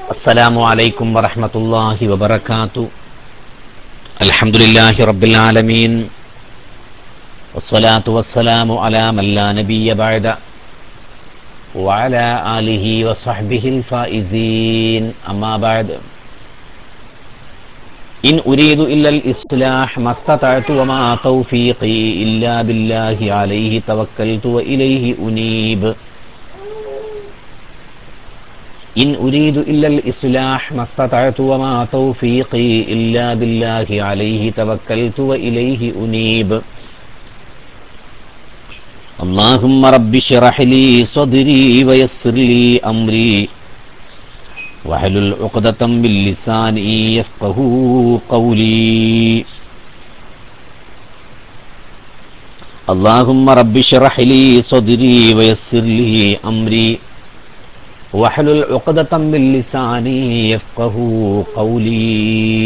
السلام عليكم ورحمة الله وبركاته الحمد لله رب العالمين والصلاة والسلام على من لا نبي بعد وعلى آله وصحبه الفائزين أما بعد إن أريد إلا الإصلاح ما استطعت وما توفيقي إلا بالله عليه توكلت وإليه أنيب إن أريد إلا الإصلاح ما استطعت وما توفيقي إلا بالله عليه توكلت وإليه أنيب اللهم رب اشرح لي صدري ويسر لي أمري واحلل عقدة من لساني يفقه قولي اللهم رب اشرح لي صدري ويسر لي أمري واحلل عقدة من لساني يفقه قولي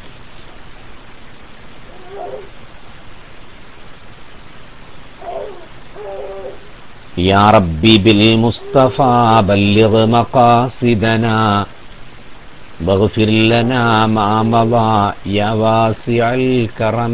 يا ربي بالمصطفى بلغ مقاصدنا واغفر لنا ما مضى يا واسع الكرم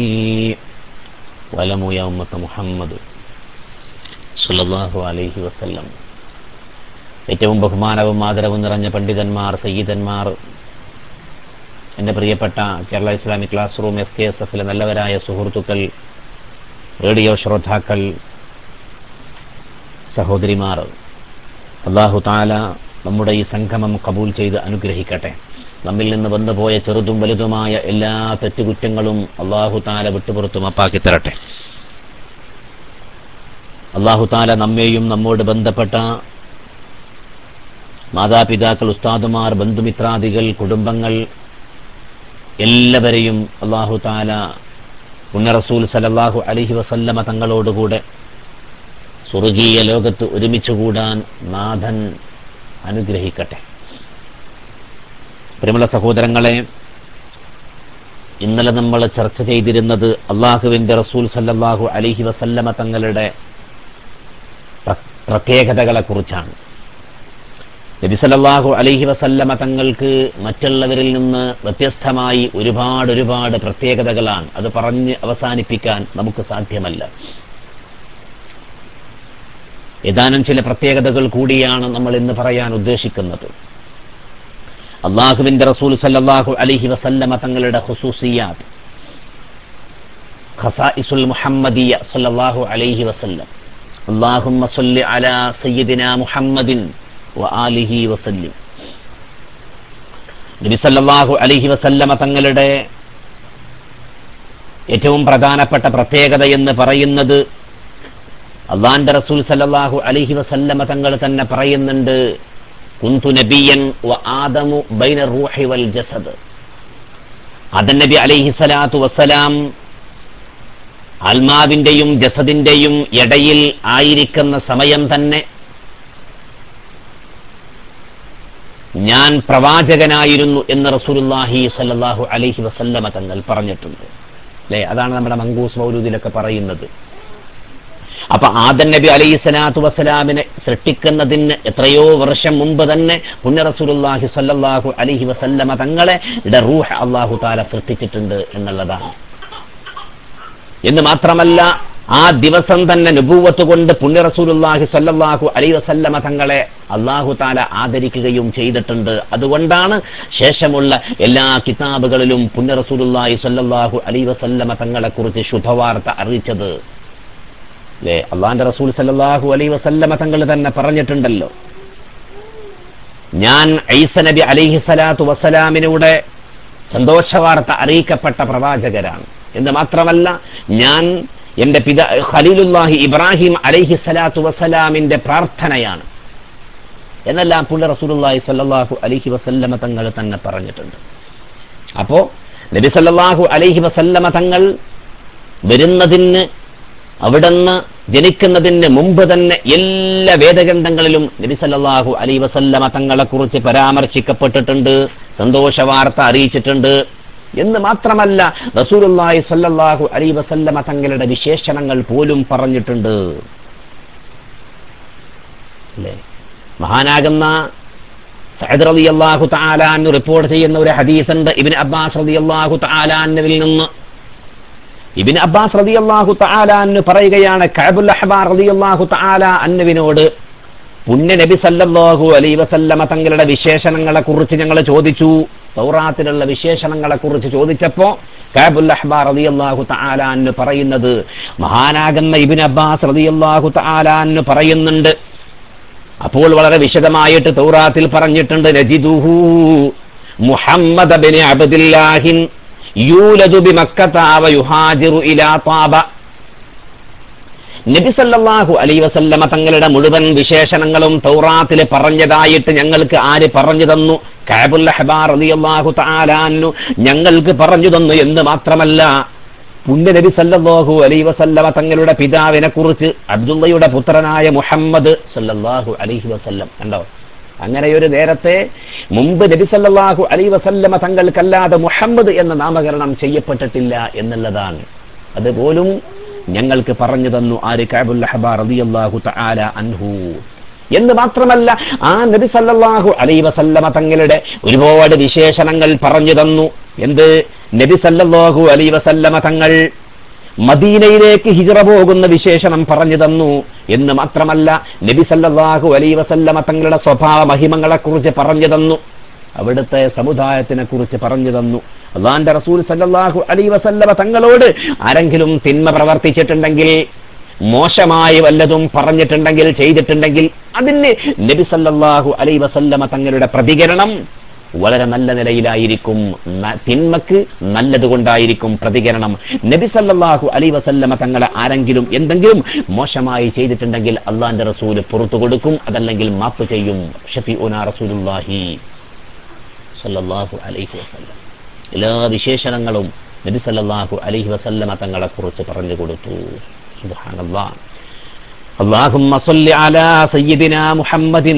ولموا يا أمة محمد صلى الله عليه وسلم ഏറ്റവും ബഹുമാനവും ആദരവും നിറഞ്ഞ പണ്ഡിതന്മാർ സയ്യിദന്മാർ എൻ്റെ പ്രിയപ്പെട്ട Kerala Islamic class room S K S എഫിലെ നല്ലവരായ സുഹൃത്തുക്കൾ റേഡിയോ ശ്രോതാക്കൾ സഹോദരിമാർ അള്ളാഹു താല നമ്മുടെ ഈ സംഗമം കബൂൽ ചെയ്ത് അനുഗ്രഹിക്കട്ടെ നമ്മിൽ നിന്ന് വന്നുപോയ ചെറുതും വലുതുമായ എല്ലാ തെറ്റുകുറ്റങ്ങളും അള്ളാഹു താല വിട്ടുപുറത്തു മപ്പാക്കി തരട്ടെ അള്ളാഹു താല നമ്മെയും നമ്മോട് ബന്ധപ്പെട്ട മാതാപിതാക്കൾ ഉസ്താദുമാർ ബന്ധുമിത്രാദികൾ കുടുംബങ്ങൾ എല്ലാവരെയും അള്ളാഹു താല പുണ്യ റസൂൽ സലല്ലാഹു അലഹി വസല്ലമ തങ്ങളോടുകൂടെ സ്വർഗീയ ലോകത്ത് ഒരുമിച്ച് കൂടാൻ നാഥൻ അനുഗ്രഹിക്കട്ടെ പ്രിയമുള്ള സഹോദരങ്ങളെ ഇന്നലെ നമ്മൾ ചർച്ച ചെയ്തിരുന്നത് അള്ളാഹുവിന്റെ റസൂൽ സല്ലല്ലാഹു അലഹി വസല്ലമ തങ്ങളുടെ പ്രത്യേകതകളെ കുറിച്ചാണ് നബിസലല്ലാഹു അലൈഹി വസല്ലമ തങ്ങൾക്ക് മറ്റുള്ളവരിൽ നിന്ന് വ്യത്യസ്തമായി ഒരുപാട് ഒരുപാട് പ്രത്യേകതകളാണ് അത് പറഞ്ഞ് അവസാനിപ്പിക്കാൻ നമുക്ക് സാധ്യമല്ല ഏതാനും ചില പ്രത്യേകതകൾ കൂടിയാണ് നമ്മൾ ഇന്ന് പറയാൻ ഉദ്ദേശിക്കുന്നത് അള്ളാഹുവിന്റെ റസൂൽ സല്ലല്ലാഹു അലൈഹി വസല്ലമ തങ്ങളുടെ ഹുസൂസിയാത്ത് ഖസായിസുൽ മുഹമ്മദിയ സല്ലല്ലാഹു അലൈഹി വസല്ലം اللهم صل على سيدنا محمد വആലിഹി വസല്ലിം നബി സല്ലല്ലാഹു അലൈഹി വസല്ലമ തങ്ങളുടെ ഏറ്റവും പ്രധാനപ്പെട്ട പ്രത്യേകത എന്ന് പറയുന്നത് അള്ളാന്റെ റസൂൽ സല്ലല്ലാഹു അലൈഹി വസല്ലമ തങ്ങൾ തന്നെ പറയുന്നുണ്ട് കുന്തു നബിയൻ വ ആദമു ബൈന റൂഹി വൽ ജസദ് ആദം നബി അലൈഹി സ്വലാത്തു വസ്സലാം ആത്മാവിന്റെയും ജസദിന്റെയും ഇടയിൽ ആയിരിക്കുന്ന സമയം തന്നെ ഞാൻ പ്രവാചകനായിരുന്നു എന്ന് റസൂലുല്ലാഹി സല്ലാഹു അലൈഹി വസല്ലമ തങ്ങൾ പറഞ്ഞിട്ടുണ്ട് അല്ലെ അതാണ് നമ്മുടെ മങ്കൂസ് മൗലൂദിലൊക്കെ പറയുന്നത് അപ്പൊ ആദൻ നബി അലൈഹി സ്വലാത്തു വസ്സലാമിനെ സൃഷ്ടിക്കുന്നതിന് എത്രയോ വർഷം മുമ്പ് തന്നെ പുണ്യ റസൂലുല്ലാഹി സല്ലാഹു അലൈഹി വസല്ലമ തങ്ങളെ ഇട റൂഹ് അള്ളാഹു താല സൃഷ്ടിച്ചിട്ടുണ്ട് എന്നുള്ളതാണ് എന്ന് മാത്രമല്ല ആ ദിവസം തന്നെ നുപൂവത്ത് കൊണ്ട് പുണ്യ റസൂലുല്ലാഹി സല്ലല്ലാഹു അലൈഹി വസല്ലമ തങ്ങളെ അള്ളാഹു താല ആദരിക്കുകയും ചെയ്തിട്ടുണ്ട് അതുകൊണ്ടാണ് ശേഷമുള്ള എല്ലാ കിതാബുകളിലും പുണ്യ റസൂലുല്ലാഹി സല്ലല്ലാഹു അലൈഹി വസല്ലമ തങ്ങളെ കുറിച്ച് ശുഭവാർത്ത അറിയിച്ചത് അല്ലേ അള്ളാന്റെ റസൂൽ സല്ലല്ലാഹു അലൈഹി വസല്ലമ തങ്ങൾ തന്നെ പറഞ്ഞിട്ടുണ്ടല്ലോ ഞാൻ ഐസ നബി അലൈഹി സ്വലാത്തു വസ്സലാമിനൂടെ സന്തോഷവാർത്ത അറിയിക്കപ്പെട്ട പ്രവാചകരാണ് എന്ന് മാത്രമല്ല ഞാൻ എന്റെ പിത ഖലീലുല്ലാഹി ഇബ്രാഹിം അലൈഹി സ്വലാത്തു വസ്സലാമിന്റെ പ്രാർത്ഥനയാണ് എന്നെല്ലാം പുള്ളി റസൂലുല്ലാഹി സ്വല്ലല്ലാഹു അലൈഹി വസല്ലമ തങ്ങൾ തന്നെ പറഞ്ഞിട്ടുണ്ട് അപ്പോ നബി സല്ലല്ലാഹു അലൈഹി വസല്ലമ തങ്ങൾ വരുന്നതിന് അവിടുന്ന് ജനിക്കുന്നതിന് മുമ്പ് തന്നെ എല്ലാ വേദഗ്രന്ഥങ്ങളിലും നബി സല്ലല്ലാഹു അലൈഹി വസല്ലമ തങ്ങളെ കുറിച്ച് പരാമർശിക്കപ്പെട്ടിട്ടുണ്ട് സന്തോഷ വാർത്ത അറിയിച്ചിട്ടുണ്ട് എന്ന് മാത്രമല്ല റസൂലുള്ളാഹി സ്വല്ലല്ലാഹു അലൈഹി വസല്ലമ തങ്ങളുടെ വിശേഷണങ്ങൾ പോലും പറഞ്ഞിട്ടുണ്ട് അല്ലേ മഹാനാകുന്ന സഅദ് റളിയല്ലാഹു തആല അൻഹു റിപ്പോർട്ട് ചെയ്യുന്ന ഒരു ഹദീസ് ഉണ്ട് ഇബ്നു അബ്ബാസ് റളിയല്ലാഹു തആല അൻഹുവിൽ നിന്ന് ഇബ്നു അബ്ബാസ് റളിയല്ലാഹു തആല അൻഹു പറയുകയാണ് കഅബുൽ അഹ്ബാർ റളിയല്ലാഹു തആല അൻഹുവിനോട് പുണ്യ നബി സല്ലല്ലാഹു അലൈഹി വസല്ലമ തങ്ങളുടെ വിശേഷണങ്ങളെ കുറിച്ച് ഞങ്ങൾ ചോദിച്ചു തൗറാത്തിലുള്ള വിശേഷണങ്ങളെ കുറിച്ച് ചോദിച്ചപ്പോ കാബുൽ അഹ്ബാർ റളിയല്ലാഹു തആല അൻഹു പറയുന്നത് മഹാനാകുന്ന ഇബ്നു അബ്ബാസ് റളിയല്ലാഹു തആല അൻഹു പറയുന്നുണ്ട് അപ്പോൾ വളരെ വിശദമായിട്ട് തൗറാത്തിൽ പറഞ്ഞിട്ടുണ്ട് നജിദുഹു മുഹമ്മദ് ബിൻ അബ്ദുല്ലാഹിൻ യൂലദു ബിമക്കത വ യുഹാജിറു ഇലാ താബ നബി സല്ലല്ലാഹു അലൈഹി വസല്ലമ തങ്ങളുടെ മുഴുവൻ വിശേഷണങ്ങളും തൗറാത്തിൽ പറഞ്ഞതായിട്ട് ഞങ്ങൾക്ക് ആര് പറഞ്ഞു തന്നു കാബുൽ അഹ്ബാർ റളിയല്ലാഹു തആല അൻഹു ഞങ്ങൾക്ക് പറഞ്ഞു തന്നു എന്ന് മാത്രമല്ല പുണ്യ നബി സല്ലല്ലാഹു അലൈഹി വസല്ലമ തങ്ങളുടെ പിതാവിനെ കുറിച്ച് അബ്ദുള്ളയുടെ പുത്രനായ മുഹമ്മദ് സല്ലല്ലാഹു അലൈഹി വസല്ലം കണ്ടോ അങ്ങനെ ഒരു നേരത്തെ മുമ്പ് നബി സല്ലല്ലാഹു അലൈഹി വസല്ലമ തങ്ങൾക്കല്ലാതെ മുഹമ്മദ് എന്ന നാമകരണം ചെയ്യപ്പെട്ടിട്ടില്ല എന്നുള്ളതാണ് അതുപോലും ഞങ്ങൾക്ക് പറഞ്ഞു തന്നു ആര് കാബുൽ അഹ്ബാർ റളിയല്ലാഹു തആല അൻഹു എന്ന് മാത്രമല്ല ആ നബി സല്ലല്ലാഹു അലൈഹി വസല്ലമ തങ്ങളുടെ ഒരുപാട് വിശേഷണങ്ങൾ പറഞ്ഞു തന്നു എന്ത് നബി സല്ലല്ലാഹു അലൈഹി വസല്ലമ തങ്ങൾ മദീനയിലേക്ക് ഹിജറ പോകുന്ന വിശേഷണം പറഞ്ഞു തന്നു എന്ന് മാത്രമല്ല നബി സല്ലല്ലാഹു അലൈഹി വസല്ലമ തങ്ങളുടെ സ്വഭാവ മഹിമങ്ങളെ കുറിച്ച് പറഞ്ഞു തന്നു അവിടുത്തെ സമുദായത്തിനെ കുറിച്ച് പറഞ്ഞു തന്നു അള്ളാന്റെ റസൂൽ സല്ലല്ലാഹു അലൈഹി വസല്ലമ തങ്ങളോട് ആരെങ്കിലും തിന്മ പ്രവർത്തിച്ചിട്ടുണ്ടെങ്കിൽ മോശമായി വല്ലതും പറഞ്ഞിട്ടുണ്ടെങ്കിൽ ചെയ്തിട്ടുണ്ടെങ്കിൽ അതിന് നബി സല്ലല്ലാഹു അലൈഹി വസല്ലമ തങ്ങളുടെ പ്രതികരണം വളരെ നല്ല നിലയിലായിരിക്കും ന- തിന്മക്ക് നല്ലതുകൊണ്ടായിരിക്കും പ്രതികരണം നബി സല്ലല്ലാഹു അലൈഹി വസല്ലമ തങ്ങളെ ആരെങ്കിലും എന്തെങ്കിലും മോശമായി ചെയ്തിട്ടുണ്ടെങ്കിൽ അള്ളാന്റെ റസൂല് പുറത്തു കൊടുക്കും അതല്ലെങ്കിൽ മാപ്പ് ചെയ്യും ഷഫീഉന റസൂലുള്ളാഹി സല്ലല്ലാഹു അലൈഹി വസല്ലം എല്ലാ വിശേഷണങ്ങളും നബി സല്ലല്ലാഹു അലൈഹി വസല്ലമ തങ്ങളെ കുറിച്ച് പറഞ്ഞു കൊടുത്തു സുബ്ഹാനല്ലാഹ് اللهم صل على سيدنا محمد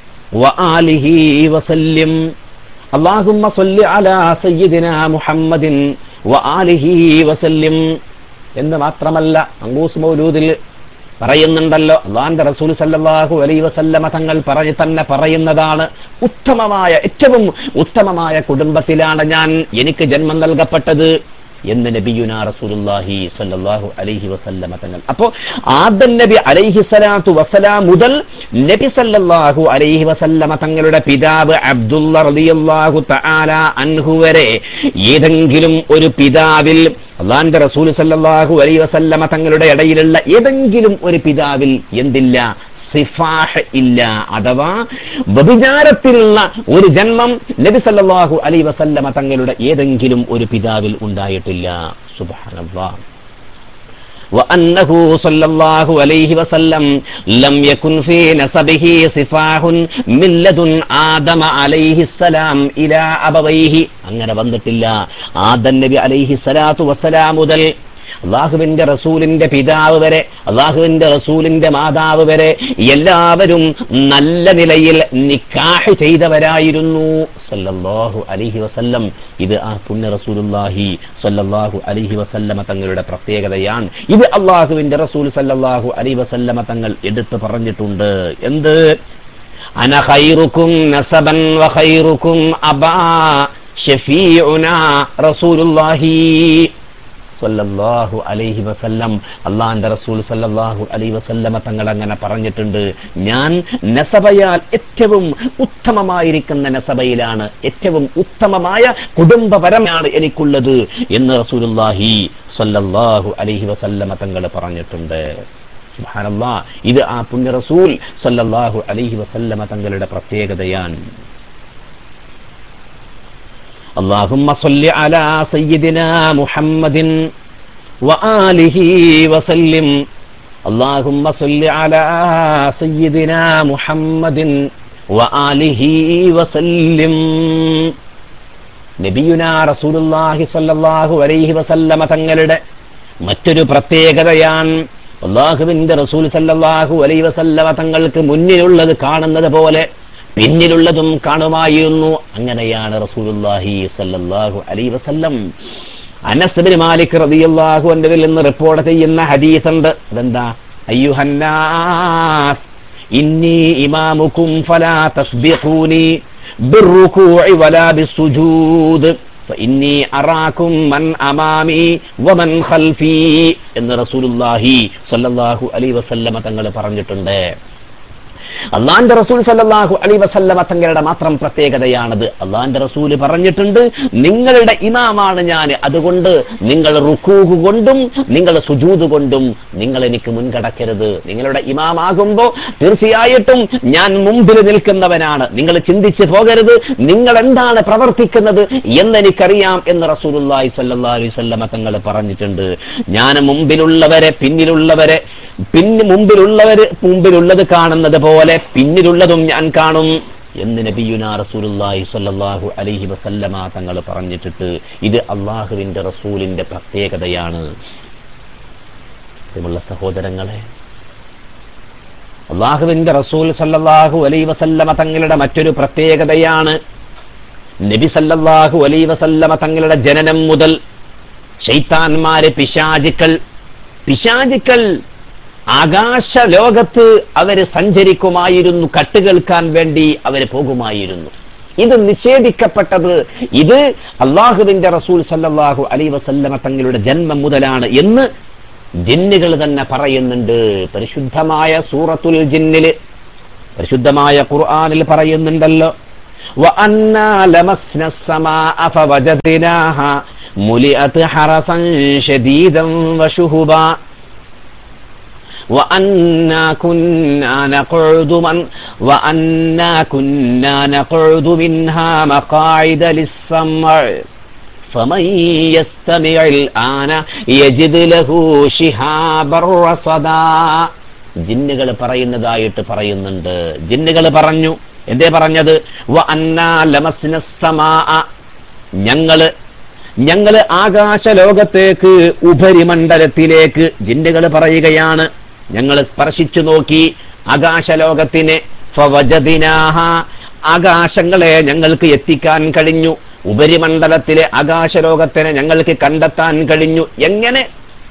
وآله وسلم اللهم صل على سيدنا محمد وآله وسلم എന്ന് മാത്രമല്ല അങ്കൂസ് മൗലൂദിൽ പറയുന്നുണ്ടല്ലോ അള്ളാന്റെ റസൂൽ സല്ലല്ലാഹു അലൈഹി വസല്ലമ തങ്ങൾ പറഞ്ഞ് തന്നെ പറയുന്നതാണ് ഉത്തമമായ ഏറ്റവും ഉത്തമമായ കുടുംബത്തിലാണ് ഞാൻ എനിക്ക് ജന്മം നൽകപ്പെട്ടത് എന്ന് നബിയുന റസൂലുള്ളാഹി സ്വല്ലല്ലാഹു അലൈഹി വസല്ലമ തങ്ങൾ അപ്പോ ആദം നബി അലൈഹി സ്വലാത്തു വസ്സലാം മുതൽ നബി സല്ലല്ലാഹു അലൈഹി വസല്ലമ തങ്ങളുടെ പിതാവ് അബ്ദുള്ള റളിയല്ലാഹു തആല അൻഹു വരെ ഏതെങ്കിലും ഒരു പിതാവിൽ അള്ളാന്റെ റസൂൽ സല്ലല്ലാഹു അലൈഹി വസല്ലമ തങ്ങളുടെ ഇടയിലുള്ള ഏതെങ്കിലും ഒരു പിതാവിൽ എന്തില്ല സിഫാഹ് ഇല്ല അഥവാ വ്യഭിചാരത്തിലുള്ള ഒരു ജന്മം നബി സല്ലല്ലാഹു അലൈഹി വസല്ലമ തങ്ങളുടെ ഏതെങ്കിലും ഒരു പിതാവിൽ ഉണ്ടായിട്ടില്ല സുബ്ഹാനല്ലാഹ് وأنه صلى الله عليه وسلم لم يكن في نسبه صفاح من لدن آدم عليه السلام إلى أبويه അങ്ങനെ വന്നിട്ടില്ല ആദം നബി അലൈഹി സ്വലാത്തു വസ്സലാം മുതൽ അള്ളാഹുവിന്റെ റസൂലിന്റെ പിതാവ് വരെ അള്ളാഹുവിന്റെ റസൂലിന്റെ മാതാവ് വരെ എല്ലാവരും നല്ല നിലയിൽ നിക്കാഹ് ചെയ്തവരായിരുന്നു സല്ലല്ലാഹു അലൈഹി വസല്ലം ഇത് ആ പുണ്യ റസൂലുള്ളാഹി സല്ലല്ലാഹു അലൈഹി വസല്ലമ തങ്ങളുടെ പ്രത്യേകതയാണ് ഇത് അള്ളാഹുവിന്റെ റസൂൽ സല്ലല്ലാഹു അലൈഹി വസല്ലമ തങ്ങൾ എടുത്തു പറഞ്ഞിട്ടുണ്ട് എന്ത് അന ഖൈറുക്കും നസബൻ വ ഖൈറുക്കും അബാ ഷഫീഉനാ റസൂലുള്ളാഹി സല്ലല്ലാഹു അലൈഹി വസല്ലം അള്ളാന്റെ റസൂൽ സല്ലല്ലാഹു അലൈഹി വസല്ലമ തങ്ങൾ അങ്ങനെ പറഞ്ഞിട്ടുണ്ട് ഞാൻ നസബയാൽ ഏറ്റവും ഉത്തമമായിരിക്കുന്ന നസബയിലാണ് ഏറ്റവും ഉത്തമമായ കുടുംബപരമാണ് എനിക്കുള്ളത് എന്ന് റസൂലുള്ളാഹി സല്ലല്ലാഹു അലൈഹി വസല്ലമ തങ്ങൾ പറഞ്ഞിട്ടുണ്ട് സുബ്ഹാനല്ലാ ഇത് ആ പുണ്യ റസൂൽ സല്ലല്ലാഹു അലൈഹി വസല്ലമ തങ്ങളുടെ പ്രത്യേകതയാണ് اللهم صل على سيدنا محمد وآله وسلم اللهم صل على سيدنا محمد وآله وسلم നബിയുന റസൂലുള്ളാഹി സ്വല്ലല്ലാഹു അലൈഹി വസല്ലമ തങ്ങളുടെ മറ്റൊരു പ്രത്യേകതയാണ് അള്ളാഹുവിന്റെ റസൂൽ സല്ലല്ലാഹു അലൈഹി വസല്ലമ തങ്ങൾക്ക് മുന്നിലുള്ളത് കാണുന്നത് പോലെ പിന്നിലുള്ളതും കാണുമായിരുന്നു അങ്ങനെയാണ് റസൂലുള്ളാഹി സല്ലല്ലാഹു അലൈഹി വസല്ലം അനസ് ബിൻ മാലിക് റളിയല്ലാഹു അൻഹുവിൽ നിന്ന് റിപ്പോർട്ട് ചെയ്യുന്ന ഹദീസ് ഉണ്ട് അതെന്താ അയ്യുഹന്നാസ് ഇന്നി ഇമാമുക്കും ഫലാ തസ്ബിഖൂനി بالركوع ولا بالسجود فإني أراكم من أمامي ومن خلفي എന്ന് റസൂലുള്ളാഹി സ്വല്ലല്ലാഹു അലൈഹി വസല്ലമ തങ്ങൾ പറഞ്ഞിട്ടുണ്ട് അള്ളാന്റെ റസൂൽ സല്ലല്ലാഹു അലൈഹി വസല്ലമ തങ്ങളുടെ മാത്രം പ്രത്യേകതയാണത് അള്ളാന്റെ റസൂൽ പറഞ്ഞിട്ടുണ്ട് നിങ്ങളുടെ ഇമാമാണ് ഞാൻ അതുകൊണ്ട് നിങ്ങൾ റുക്കൂഹ് കൊണ്ടും നിങ്ങൾ സുജൂദ് കൊണ്ടും നിങ്ങൾ എനിക്ക് മുൻകടക്കരുത് നിങ്ങളുടെ ഇമാമാകുമ്പോ തീർച്ചയായിട്ടും ഞാൻ മുമ്പിൽ നിൽക്കുന്നവനാണ് നിങ്ങൾ ചിന്തിച്ചു പോകരുത് നിങ്ങൾ എന്താണ് പ്രവർത്തിക്കുന്നത് എന്നെനിക്കറിയാം എന്ന് റസൂലുള്ളാഹി സ്വല്ലല്ലാഹു അലൈഹി വസല്ലമ തങ്ങൾ പറഞ്ഞിട്ടുണ്ട് ഞാൻ മുമ്പിലുള്ളവരെ പിന്നിലുള്ളവരെ പിന്നെ മുമ്പിലുള്ളവര് മുമ്പിലുള്ളത് കാണുന്നത് പോലെ പിന്നിലുള്ളതും ഞാൻ കാണും എന്ന് നബിയുന റസൂലുള്ളാഹി സ്വല്ലല്ലാഹു അലൈഹി വസല്ലമ തങ്ങൾ പറഞ്ഞിട്ടിട്ട് ഇത് അള്ളാഹുവിന്റെ റസൂലിന്റെ പ്രത്യേകതയാണ് പ്രിയമുള്ള സഹോദരങ്ങളെ അള്ളാഹുവിന്റെ റസൂൽ സല്ലല്ലാഹു അലൈഹി വസല്ലമ തങ്ങളുടെ മറ്റൊരു പ്രത്യേകതയാണ് നബി സല്ലല്ലാഹു അലൈഹി വസല്ലമ തങ്ങളുടെ ജനനം മുതൽ ശൈത്താന്മാര് പിശാചിക്കൾ പിശാചിക്കൾ ആകാശ ലോകത്ത് അവര് സഞ്ചരിക്കുമായിരുന്നു കട്ടുകേൾക്കാൻ വേണ്ടി അവര് പോകുമായിരുന്നു ഇത് നിഷേധിക്കപ്പെട്ടത് ഇത് അള്ളാഹുവിന്റെ റസൂൽ സല്ലല്ലാഹു അലൈ വസല്ലമ തങ്ങളുടെ ജന്മം മുതലാണ് എന്ന് ജിന്നുകൾ തന്നെ പറയുന്നുണ്ട് പരിശുദ്ധമായ സൂറത്തുൽ ജിന്നില് പരിശുദ്ധമായ ഖുർആനിൽ പറയുന്നുണ്ടല്ലോ وأنا لمسنا السماء فوجدناها ملئت حرسا شديدا وشهبا وأنا كنا نقعد من وأنا كنا نقعد منها مقاعد للسمع فمن يستمع الآن يجد له شهابا رصدا ജിന്നുകൾ പറയുന്നതായിട്ട് പറയുന്നുണ്ട് ജിന്നുകൾ പറഞ്ഞു എന്തേ പറഞ്ഞത് വ അന്നാ ലമസ്ന സമാഅ ഞങ്ങള് ഞങ്ങള് ആകാശ ലോകത്തേക്ക് ഉപരിമണ്ഡലത്തിലേക്ക് ജിന്നുകൾ പറയുകയാണ് ഞങ്ങൾ സ്പർശിച്ചു നോക്കി ആകാശലോകത്തിനെ ഫവജദിനാഹ ആകാശങ്ങളെ ഞങ്ങൾക്ക് എത്തിക്കാൻ കഴിഞ്ഞു ഉപരിമണ്ഡലത്തിലെ ആകാശലോകത്തിനെ ഞങ്ങൾക്ക് കണ്ടെത്താൻ കഴിഞ്ഞു എങ്ങനെ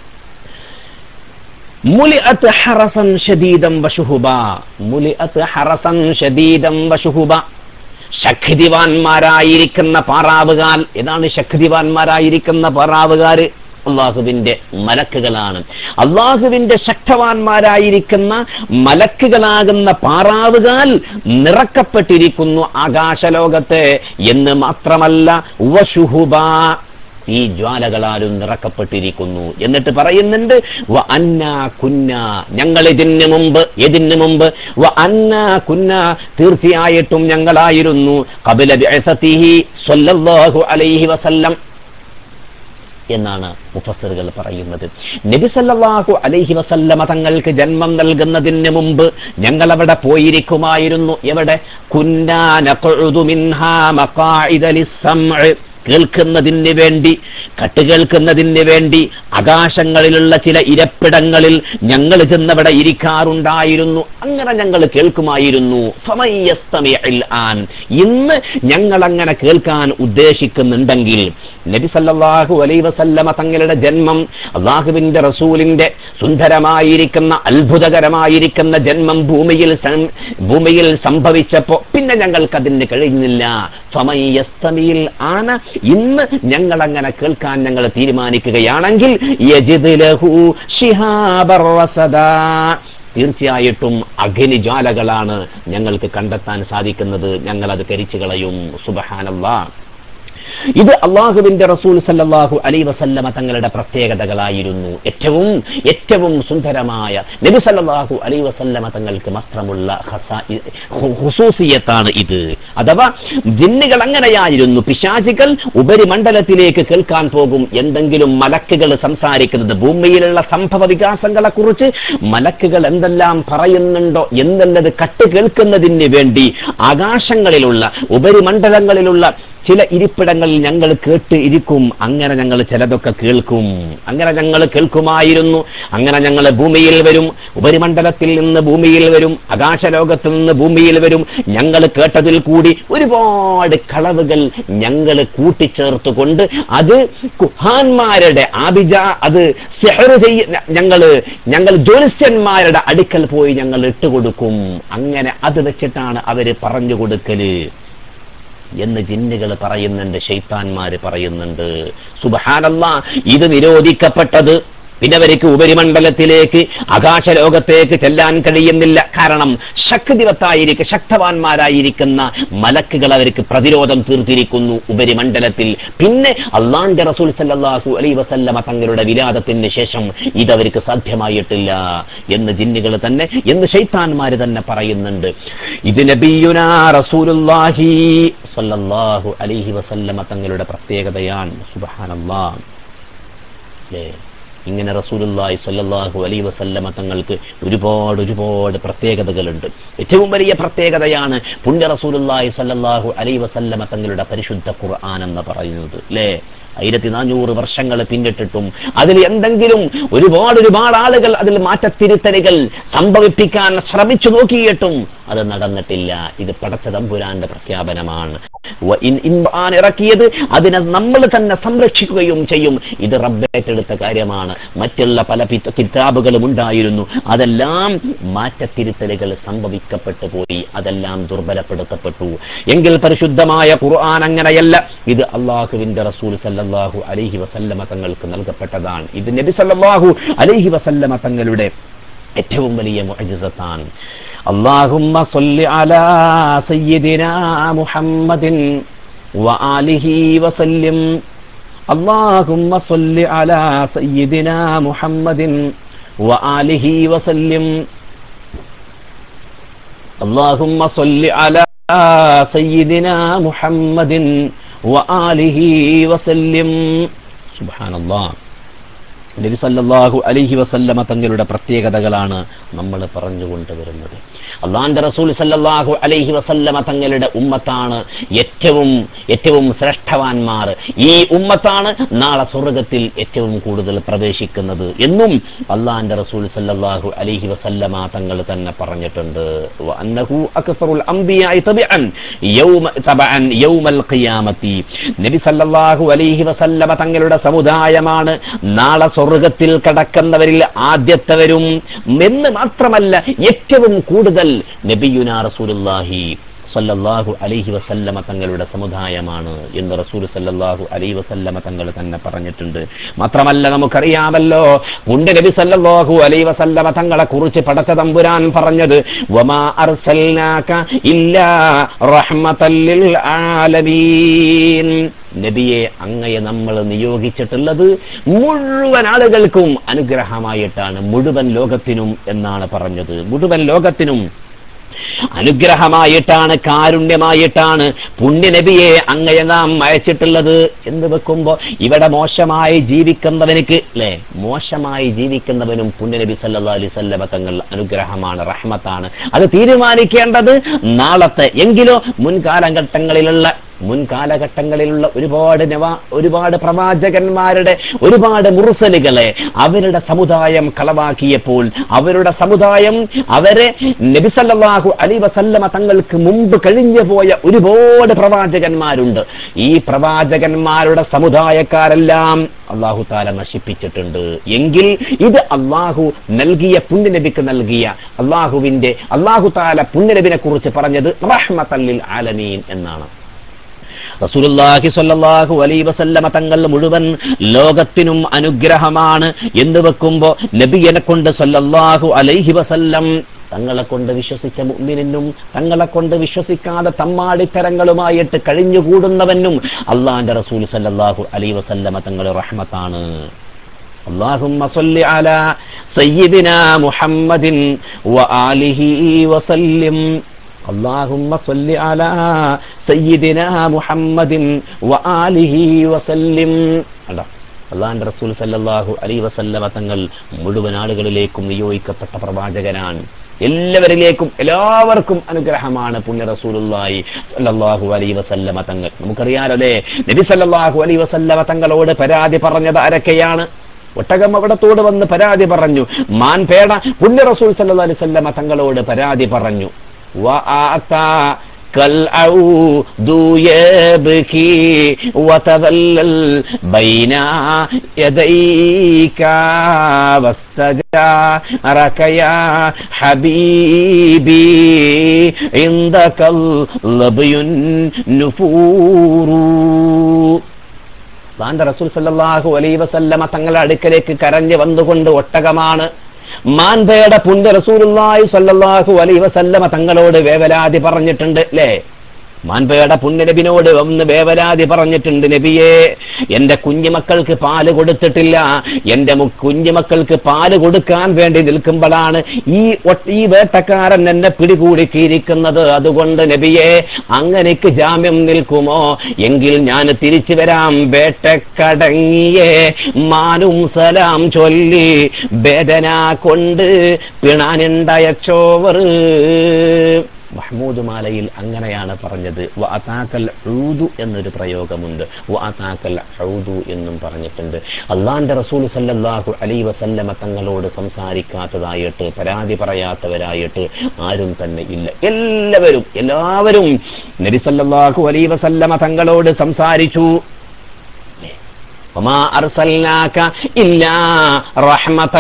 മുലിഅത്ത് ഹറസൻ ഷദീദം വശുഹുബ മുലിഅത്ത് ഹറസൻ ഷദീദം വശുഹുബ ശക്തിവാന്മാരായിരിക്കുന്ന പാറാവുകാൽ ഏതാണ് ശക്തിവാന്മാരായിരിക്കുന്ന പാറാവുകാര് അള്ളാഹുവിന്റെ മലക്കുകളാണ് അള്ളാഹുവിന്റെ ശക്തവാന്മാരായിരിക്കുന്ന മലക്കുകളാകുന്ന പാറാവുകാൽ നിറക്കപ്പെട്ടിരിക്കുന്നു ആകാശലോകത്തെ എന്ന് മാത്രമല്ല വശുഹുബ ഈ ജ്വാലകളാലും നിറക്കപ്പെട്ടിരിക്കുന്നു എന്നിട്ട് പറയുന്നുണ്ട് വ അന്നാ കുന്ന ഞങ്ങൾ ഇതിന് മുമ്പ് ഇതിന് മുമ്പ് വ അന്നാ കുന്ന തീർച്ചയായിട്ടും ഞങ്ങളായിരുന്നു കപില ബിഅസതിഹി സ്വല്ലല്ലാഹു അലൈഹി വസല്ലം എന്നാണ് മുഫസറുകൾ പറയുന്നത് നബി സല്ലല്ലാഹു അലൈഹി വസല്ലമ തങ്ങൾക്ക് ജന്മം നൽകുന്നതിന് മുമ്പ് ഞങ്ങൾ അവിടെ പോയിരിക്കുമായിരുന്നു എവിടെ കുന്നാ നഖഉദു മിൻഹാ മഖാഇദ ലിസ്സംഇ കേൾക്കുന്നതിന് വേണ്ടി കട്ടുകേൾക്കുന്നതിന് വേണ്ടി ആകാശങ്ങളിലുള്ള ചില ഇരപ്പിടങ്ങളിൽ ഞങ്ങൾ ചെന്നവിടെ ഇരിക്കാറുണ്ടായിരുന്നു അങ്ങനെ ഞങ്ങൾ കേൾക്കുമായിരുന്നു ഫമയ്യസ്തമിഇൽ ആൻ ഇന്ന് ഞങ്ങൾ അങ്ങനെ കേൾക്കാൻ ഉദ്ദേശിക്കുന്നുണ്ടെങ്കിൽ നബി സല്ലല്ലാഹു അലൈഹി വസല്ലമ തങ്ങളുടെ ജന്മം അള്ളാഹുവിന്റെ റസൂലിന്റെ സുന്ദരമായിരിക്കുന്ന അത്ഭുതകരമായിരിക്കുന്ന ജന്മം ഭൂമിയിൽ സം- ഭൂമിയിൽ സംഭവിച്ചപ്പോ പിന്നെ ഞങ്ങൾക്ക് അതിന് കഴിഞ്ഞില്ല ഫമയ്യസ്തമിയിൽ ആന ഇന്ന് ഞങ്ങൾ അങ്ങനെ കേൾക്കാൻ ഞങ്ങൾ തീരുമാനിക്കുകയാണെങ്കിൽ യജിദ് ലഹു ശിഹാബർ റസദാ. തീർച്ചയായിട്ടും അഗ്നിജ്വാലകളാണ് ഞങ്ങൾക്ക് കണ്ടെത്താൻ സാധിക്കുന്നത് ഞങ്ങൾ അത് കരിച്ചു കളയും സുബഹാനല്ലാ ഇത് അള്ളാഹുവിന്റെ റസൂൽ സല്ലല്ലാഹു അലൈ വസല്ലമ തങ്ങളുടെ പ്രത്യേകതകളായിരുന്നു ഏറ്റവും ഏറ്റവും സുന്ദരമായ നബി സല്ലല്ലാഹു അലൈ വസല്ലമ തങ്ങൾക്ക് മാത്രമുള്ള ഖസാ- ഹു- ഹുസൂസിയത്താണ് ഇത് അഥവാ ജിന്നുകൾ അങ്ങനെയായിരുന്നു പിശാചികൾ ഉപരിമണ്ഡലത്തിലേക്ക് കേൾക്കാൻ പോകും എന്തെങ്കിലും മലക്കുകൾ സംസാരിക്കുന്നത് ഭൂമിയിലുള്ള സംഭവ വികാസങ്ങളെ കുറിച്ച് മലക്കുകൾ എന്തെല്ലാം പറയുന്നുണ്ടോ എന്നുള്ളത് കട്ട് കേൾക്കുന്നതിന് വേണ്ടി ആകാശങ്ങളിലുള്ള ഉപരിമണ്ഡലങ്ങളിലുള്ള ചില ഇരിപ്പിടങ്ങളിൽ ഞങ്ങൾ കേട്ട് ഇരിക്കും അങ്ങനെ ഞങ്ങൾ ചിലതൊക്കെ കേൾക്കും അങ്ങനെ ഞങ്ങൾ കേൾക്കുമായിരുന്നു അങ്ങനെ ഞങ്ങൾ ഭൂമിയിൽ വരും ഉപരിമണ്ഡലത്തിൽ നിന്ന് ഭൂമിയിൽ വരും ആകാശലോകത്ത് നിന്ന് ഭൂമിയിൽ വരും ഞങ്ങൾ കേട്ടതിൽ കൂടി ഒരുപാട് കളവുകൾ ഞങ്ങൾ കൂട്ടിച്ചേർത്തുകൊണ്ട് അത് കുഹാന്മാരുടെ ആബിജ അത് സെഹറ് ചെയ്യ ഞങ്ങള് ഞങ്ങൾ ജ്യോത്സ്യന്മാരുടെ അടുക്കൽ പോയി ഞങ്ങൾ ഇട്ടുകൊടുക്കും അങ്ങനെ അത് വെച്ചിട്ടാണ് അവര് പറഞ്ഞു കൊടുക്കല് എന്ന് ജിന്നുകൾ പറയുന്നുണ്ട് ഷെയ്ത്താൻമാര് പറയുന്നുണ്ട് സുബഹാനല്ല ഇത് നിരോധിക്കപ്പെട്ടത് പിന്നെ അവർക്ക് ഉപരിമണ്ഡലത്തിലേക്ക് ആകാശലോകത്തേക്ക് ചെല്ലാൻ കഴിയുന്നില്ല കാരണം ശക്തിവത്തായിരിക്കും ശക്തവാന്മാരായിരിക്കുന്ന മലക്കുകൾ അവർക്ക് പ്രതിരോധം തീർത്തിരിക്കുന്നു ഉപരിമണ്ഡലത്തിൽ പിന്നെ അള്ളാന്റെ റസൂൽ സല്ലല്ലാഹു അലൈ വസല്ലമ തങ്ങളുടെ വിലാദത്തിന് ശേഷം ഇതവർക്ക് സാധ്യമായിട്ടില്ല എന്ന് ജിന്നുകൾ തന്നെ എന്ന് ഷെയ്ത്താൻമാര് തന്നെ പറയുന്നുണ്ട് ഇത് നബിയുനാ റസൂലുള്ളാഹി സല്ലല്ലാഹു അലൈഹി വസല്ലമ തങ്ങളുടെ പ്രത്യേകതയാണ് സുബ്ഹാനല്ലാഹ് അല്ലേ ഇങ്ങനെ റസൂലുള്ളാഹി സ്വല്ലല്ലാഹു അലൈഹി വസല്ലമ തങ്ങൾക്ക് ഒരുപാട് ഒരുപാട് പ്രത്യേകതകളുണ്ട് ഏറ്റവും വലിയ പ്രത്യേകതയാണ് പുണ്യ റസൂലുള്ളാഹി സ്വല്ലല്ലാഹു അലൈഹി വസല്ലമ തങ്ങളുടെ പരിശുദ്ധ ഖുർആൻ എന്ന് പറയുന്നത് അല്ലേ ആയിരത്തി നാനൂറ് വർഷങ്ങൾ പിന്നിട്ടിട്ടും അതിൽ എന്തെങ്കിലും ഒരുപാട് ഒരുപാട് ആളുകൾ അതിൽ മാറ്റത്തിരുത്തലുകൾ സംഭവിപ്പിക്കാൻ ശ്രമിച്ചു നോക്കിയിട്ടും അത് നടന്നിട്ടില്ല ഇത് പടച്ച തമ്പുരാന്റെ പ്രഖ്യാപനമാണ് വ ഇൻ- ഇൻ ഖുർആൻ ഇറക്കിയത് അതിനെ നമ്മൾ തന്നെ സംരക്ഷിക്കുകയും ചെയ്യും ഇത് റബ്ബേറ്റെടുത്ത കാര്യമാണ് മറ്റുള്ള പല പി- കിതാബുകളും ഉണ്ടായിരുന്നു അതെല്ലാം മാറ്റത്തിരുത്തലുകൾ സംഭവിക്കപ്പെട്ടു പോയി അതെല്ലാം ദുർബലപ്പെടുത്തപ്പെട്ടു എങ്കിൽ പരിശുദ്ധമായ ഖുർആൻ അങ്ങനെയല്ല ഇത് അള്ളാഹുവിന്റെ റസൂൽ സല്ലല്ലാഹു അലൈഹി വസല്ലമ തങ്ങൾക്ക് നൽകപ്പെട്ടതാണ് ഇത് നബി സല്ലല്ലാഹു അലൈഹി വസല്ലമ തങ്ങളുടെ ഏറ്റവും വലിയ മുഅജിസത്താണ് اللهم صل على سيدنا محمد وآله وسلم اللهم صل على سيدنا محمد وآله وسلم اللهم صل على سيدنا محمد وآله وسلم سبحان الله നബി സല്ലല്ലാഹു അലൈഹി വസല്ലമ തങ്ങളുടെ പ്രത്യേകതകളാണ് നമ്മൾ പറഞ്ഞുകൊണ്ട് വരുന്നത് അള്ളാന്റെ റസൂൽ സല്ലല്ലാഹു അലൈഹി വസല്ലമ തങ്ങളുടെ ഉമ്മത്താണ് ഏറ്റവും ഏറ്റവും ശ്രേഷ്ഠവാന്മാർ ഈ ഉമ്മത്താണ് നാളെ സ്വർഗത്തിൽ ഏറ്റവും കൂടുതൽ പ്രവേശിക്കുന്നത് എന്നും അള്ളാന്റെ റസൂൽ സല്ലല്ലാഹു അലൈഹി വസല്ലമ തങ്ങൾ തന്നെ പറഞ്ഞിട്ടുണ്ട് വ അന്നഹു അക്സറുൽ അംബിയാഇ തബഅൻ യൗമ തബഅൻ യൗമൽ ഖിയാമത്തി നബി സല്ലല്ലാഹു അലൈഹി വസല്ലമ തങ്ങളുടെ സമുദായമാണ് നാളെ സ്വർഗത്തിൽ കടക്കുന്നവരിൽ ആദ്യത്തവരും എന്ന് മാത്രമല്ല ഏറ്റവും കൂടുതൽ നബിയുനാ റസൂലുള്ളാഹി സല്ലല്ലാഹു അലൈഹി വസല്ലമ തങ്ങളുടെ സമുദായമാണ് എന്ന് റസൂൽ സല്ലല്ലാഹു അലൈഹി വസല്ലമ തങ്ങൾ തന്നെ പറഞ്ഞിട്ടുണ്ട് മാത്രമല്ല നമുക്കറിയാമല്ലോ പുണ്യ നബി സല്ലല്ലാഹു അലൈഹി വസല്ലമ തങ്ങളെ കുറിച്ച് പടച്ച തമ്പുരാൻ പറഞ്ഞത് വമാ അർസൽനാക ഇല്ലാ റഹ്മതൽ ലിൽ ആലമീൻ നബിയെ അങ്ങയെ നമ്മൾ നിയോഗിച്ചിട്ടുള്ളത് മുഴുവൻ ആളുകൾക്കും അനുഗ്രഹമായിട്ടാണ് മുഴുവൻ ലോകത്തിനും എന്നാണ് പറഞ്ഞത് മുഴുവൻ ലോകത്തിനും അനുഗ്രഹമായിട്ടാണ് കാരുണ്യമായിട്ടാണ് പുണ്യനബിയെ അങ്ങയെ നാം അയച്ചിട്ടുള്ളത് എന്ന് വെക്കുമ്പോ ഇവിടെ മോശമായി ജീവിക്കുന്നവനിക്ക് അല്ലെ മോശമായി ജീവിക്കുന്നവനും പുണ്യനബി സല്ലല്ലാഹു അലൈഹി വസല്ലമ തങ്ങൾ അനുഗ്രഹമാണ് റഹ്മത്താണ് അത് തീരുമാനിക്കേണ്ടത് നാളത്തെ എങ്കിലോ മുൻകാലഘട്ടങ്ങളിലുള്ള മുൻകാലഘട്ടങ്ങളിലുള്ള ഒരുപാട് നവാ ഒരുപാട് പ്രവാചകന്മാരുടെ ഒരുപാട് മുറുസലുകളെ അവരുടെ സമുദായം കളവാക്കിയപ്പോൾ അവരുടെ സമുദായം അവരെ നബിസല്ലാഹു അലി വസല്ലമ തങ്ങൾക്ക് മുമ്പ് കഴിഞ്ഞു പോയ ഒരുപാട് പ്രവാചകന്മാരുണ്ട് ഈ പ്രവാചകന്മാരുടെ സമുദായക്കാരെല്ലാം അള്ളാഹു താല നശിപ്പിച്ചിട്ടുണ്ട് എങ്കിൽ ഇത് അള്ളാഹു നൽകിയ പുണ്യനബിക്ക് നൽകിയ അള്ളാഹുവിന്റെ അള്ളാഹു താല പുണ്യനബിനെ കുറിച്ച് പറഞ്ഞത് റഹ്മത്തല്ലിൽ ആലമീൻ എന്നാണ് റസൂലുള്ളാഹി സ്വല്ലല്ലാഹു അലൈഹി വസല്ലമ തങ്ങൾ മുഴുവൻ ലോകത്തിനും അനുഗ്രഹമാണ് എന്ന് വെക്കുമ്പോ നബിയനെ കൊണ്ട് സ്വല്ലല്ലാഹു അലൈഹി വസല്ലം തങ്ങളെ കൊണ്ട് വിശ്വസിച്ച മുഅ്മിനിനും തങ്ങളെ കൊണ്ട് വിശ്വസിക്കാതെ തമ്മാടിത്തരങ്ങളുമായിട്ട് കഴിഞ്ഞുകൂടുന്നവനും അള്ളാന്റെ റസൂൽ സല്ലല്ലാഹു അലൈഹി വസല്ലമ തങ്ങൾ റഹ്മത്താണ് اللهم صل على سيدنا محمد وآله وسلم اللهم صل على سيدنا محمد وآله وسلم കണ്ടോ അള്ളാന്റെ റസൂൽ സല്ലല്ലാഹു അലൈഹി വസല്ലമ തങ്ങൾ മുഴുവൻ ആളുകളിലേക്കും നിയോഗിക്കപ്പെട്ട പ്രവാചകനാണ് എല്ലാവരിലേക്കും എല്ലാവർക്കും അനുഗ്രഹമാണ് പുണ്യ റസൂലുള്ളാഹി സല്ലല്ലാഹു അലൈഹി വസല്ലമ തങ്ങൾ നമുക്കറിയാലോ അല്ലേ നബി സല്ലല്ലാഹു അലൈഹി വസല്ലമ തങ്ങളോട് പരാതി പറഞ്ഞത് ആരൊക്കെയാണ് ഒട്ടകം അവിടത്തോട് വന്ന് പരാതി പറഞ്ഞു മാൻ പേട പുണ്യ റസൂൽ സല്ലല്ലാഹു അലൈഹി വസല്ലമ തങ്ങളോട് പരാതി പറഞ്ഞു വആത كالعود يبكي وتذلل بين يديك واستجارك يا حبيبي عندك اللبي النفور അള്ളാന്റെ റസൂൽ സല്ലല്ലാഹു അലൈഹി വസല്ലമ തങ്ങളുടെ അടുക്കലേക്ക് കരഞ്ഞു വന്നുകൊണ്ട് ഒട്ടകമാണ് മാൻപയുടെ പുണ്യ റസൂലുള്ളാഹി സല്ലല്ലാഹു അലൈഹി വസല്ലമ തങ്ങളോട് വേവലാതി പറഞ്ഞിട്ടുണ്ട് അല്ലേ മാൻപയുടെ പുണ്യനബിനോട് ഒന്ന് വേവലാതി പറഞ്ഞിട്ടുണ്ട് നബിയെ എന്റെ കുഞ്ഞുമക്കൾക്ക് പാല് കൊടുത്തിട്ടില്ല എന്റെ മു- കുഞ്ഞുമക്കൾക്ക് പാല് കൊടുക്കാൻ വേണ്ടി നിൽക്കുമ്പോഴാണ് ഈ ഒ- ഈ വേട്ടക്കാരൻ എന്നെ പിടികൂടിക്കിയിരിക്കുന്നത് അതുകൊണ്ട് നബിയെ അങ്ങനെക്ക് ജാമ്യം നിൽക്കുമോ എങ്കിൽ ഞാൻ തിരിച്ചു വരാം വേട്ടക്കടങ്ങിയെ മാനും സലാം ചൊല്ലി വേദന കൊണ്ട് പിണാനുണ്ടയച്ചോവർ മഹ്മൂദ് മാലയിൽ അങ്ങനെയാണ് പറഞ്ഞത് വഅതാക്കൽ ഊദു എന്നൊരു പ്രയോഗമുണ്ട് വഅതാക്കൽ ഊദു എന്നും പറഞ്ഞിട്ടുണ്ട് അള്ളാന്റെ റസൂൽ സല്ലല്ലാഹു അലൈഹി വസല്ലമ തങ്ങളോട് സംസാരിക്കാത്തതായിട്ട് പരാതി പറയാത്തവരായിട്ട് ആരും തന്നെ ഇല്ല എല്ലാവരും എല്ലാവരും നബി സല്ലല്ലാഹു അലൈഹി വസല്ലമ തങ്ങളോട് സംസാരിച്ചു وما أرسلناك إلا رحمة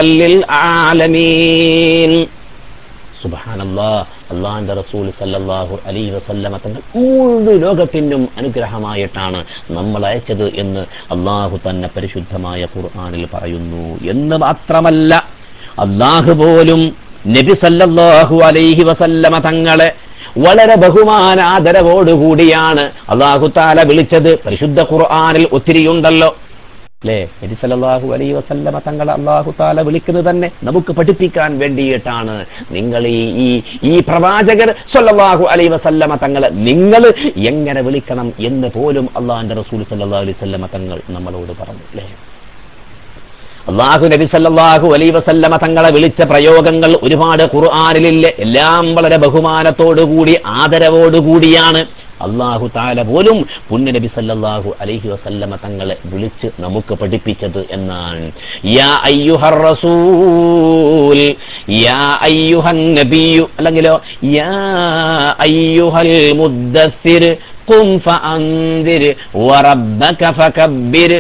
للعالمين സുബാനല്ലാ അള്ളാന്റെ റസൂൽ സല്ലല്ലാഹു അലൈഹി വസല്ലമ തങ്ങൾ മുഴു ലോകത്തിനും അനുഗ്രഹമായിട്ടാണ് നമ്മൾ അയച്ചത് എന്ന് അള്ളാഹു തന്നെ പരിശുദ്ധമായ ഖുർആനിൽ പറയുന്നു എന്ന് മാത്രമല്ല അള്ളാഹു പോലും നബി സല്ലല്ലാഹു അലൈഹി വസല്ലമ തങ്ങളെ വളരെ ബഹുമാനാദരവോടുകൂടിയാണ് അള്ളാഹു താല വിളിച്ചത് പരിശുദ്ധ ഖുർആനിൽ ഒത്തിരിയുണ്ടല്ലോ അല്ലേ നബി സല്ലല്ലാഹു അലൈഹി വസല്ലമ തങ്ങളെ അള്ളാഹു താല വിളിക്കുന്നത് തന്നെ നമുക്ക് പഠിപ്പിക്കാൻ വേണ്ടിയിട്ടാണ് നിങ്ങൾ ഈ ഈ ഈ പ്രവാചകർ സല്ലല്ലാഹു അലൈഹി വസല്ലമ തങ്ങളെ നിങ്ങൾ എങ്ങനെ വിളിക്കണം എന്ന് പോലും അള്ളാഹിന്റെ റസൂൽ സല്ലല്ലാഹു അലൈഹി വസല്ലമ തങ്ങൾ നമ്മളോട് പറഞ്ഞു അല്ലേ അള്ളാഹു നബി സല്ലല്ലാഹു അലൈഹി വസല്ലമ തങ്ങളെ വിളിച്ച പ്രയോഗങ്ങൾ ഒരുപാട് ഖുർആനിലില്ല എല്ലാം വളരെ ബഹുമാനത്തോടുകൂടി ആദരവോടുകൂടിയാണ് അള്ളാഹു താല പോലും പുണ്യ നബി സല്ലല്ലാഹു അലൈഹി വസല്ലമ തങ്ങളെ വിളിച്ച് നമുക്ക് പഠിപ്പിച്ചത് എന്നാണ് യാ അയ്യുഹർ റസൂൽ യാ അയ്യുഹൻ നബിയു അല്ലെങ്കിലോ യാ അയ്യുഹൽ മുദ്ദസ്സിർ قم فأنذر وربك فكبر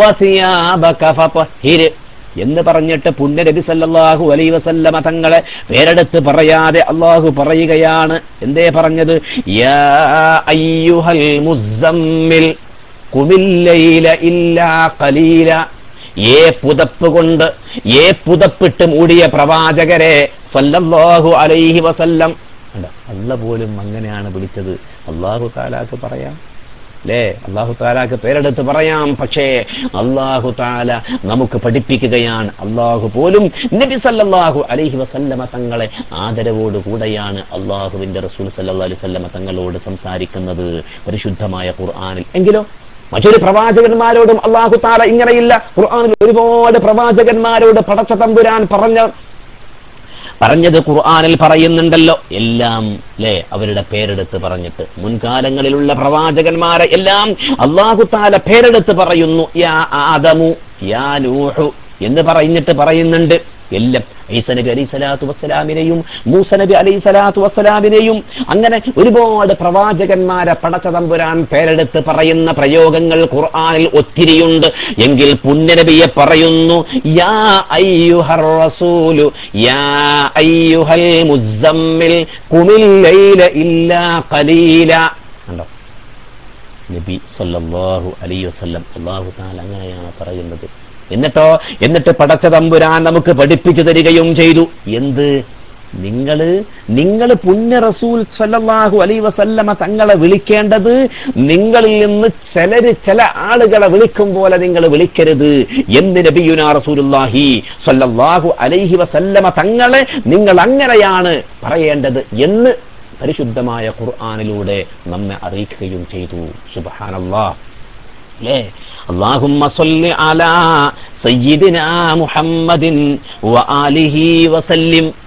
وثيابك فطهر എന്ന് പറഞ്ഞിട്ട് പുണ്യ നബി സല്ലല്ലാഹു അലൈഹി വസല്ലമ തങ്ങളെ പേരെടുത്ത് പറയാതെ അള്ളാഹു പറയുകയാണ് എന്തേ പറഞ്ഞത് യാ അയ്യുഹൽ മുസമ്മിൽ കുമില്ലയില ഇല്ലാ ഖലീല ഏ പുതപ്പ് കൊണ്ട് ഏ പുതപ്പിട്ട് മൂടിയ പ്രവാചകരെ സല്ലല്ലാഹു അലൈഹി വസല്ലം അല്ല അല്ല പോലും അങ്ങനെയാണ് വിളിച്ചത് അള്ളാഹു താലാക്ക് പറയാം അല്ലേ അള്ളാഹു താലാക്ക് പേരെടുത്ത് പറയാം പക്ഷേ അള്ളാഹു താല നമുക്ക് പഠിപ്പിക്കുകയാണ് അള്ളാഹു പോലും നബി സല്ലല്ലാഹു അലൈഹി വസല്ലമ തങ്ങളെ ആദരവോട് കൂടെയാണ് അള്ളാഹുവിന്റെ റസൂൽ സല്ലല്ലാഹു അലൈഹി വസല്ലമ തങ്ങളോട് സംസാരിക്കുന്നത് പരിശുദ്ധമായ ഖുർആനിൽ എങ്കിലോ മറ്റൊരു പ്രവാചകന്മാരോടും അള്ളാഹു താല ഇങ്ങനെയില്ല ഖുർആനിൽ ഒരുപാട് പ്രവാചകന്മാരോട് പടച്ച തമ്പുരാൻ പറഞ്ഞ പറഞ്ഞത് ഖുർആനിൽ പറയുന്നുണ്ടല്ലോ എല്ലാം അല്ലേ അവരുടെ പേരെടുത്ത് പറഞ്ഞിട്ട് മുൻകാലങ്ങളിലുള്ള പ്രവാചകന്മാരെ എല്ലാം അള്ളാഹു താല പേരെടുത്ത് പറയുന്നു യാ ആദമു യാ നൂഹു എന്ന് പറഞ്ഞിട്ട് പറയുന്നുണ്ട് എല്ലാം ഈസ നബി അലൈഹി സ്വലാത്തു വസ്സലാമിനെയും മൂസ നബി അലൈഹി സ്വലാത്തു വസ്സലാമിനെയും അങ്ങനെ ഒരുപാട് പ്രവാചകന്മാരെ പടച്ച തമ്പുരാൻ പേരെടുത്ത് പറയുന്ന പ്രയോഗങ്ങൾ ഖുർആനിൽ ഒത്തിരിയുണ്ട് എങ്കിൽ പുണ്യനബിയെ പറയുന്നു യാ അയ്യുഹർ റസൂലു യാ അയ്യുഹൽ മുസമ്മിൽ കുമിൽ ലൈല ഇല്ലാ ഖലീല കണ്ടോ നബി സല്ലല്ലാഹു അലൈഹി വസല്ലം അല്ലാഹു തആല അങ്ങനെയാണ് പറയുന്നത് എന്നിട്ടോ എന്നിട്ട് പടച്ച തമ്പുരാൻ നമുക്ക് പഠിപ്പിച്ചു തരികയും ചെയ്തു എന്ത് നിങ്ങള് നിങ്ങൾ പുണ്യ റസൂൽ സല്ലല്ലാഹു അലൈ വസല്ലമ തങ്ങളെ വിളിക്കേണ്ടത് നിങ്ങളിൽ നിന്ന് ചിലര് ചില ആളുകളെ വിളിക്കും പോലെ നിങ്ങൾ വിളിക്കരുത് എന്ന് നബിയുനാ റസൂലുള്ളാഹി സല്ലല്ലാഹു അലൈഹി വസല്ലമ തങ്ങളെ നിങ്ങൾ അങ്ങനെയാണ് പറയേണ്ടത് എന്ന് പരിശുദ്ധമായ ഖുർആനിലൂടെ നമ്മെ അറിയിക്കുകയും ചെയ്തു സുബ്ഹാനല്ലാഹ് അല്ലേ اللهم صل على سيدنا محمد وآله وسلم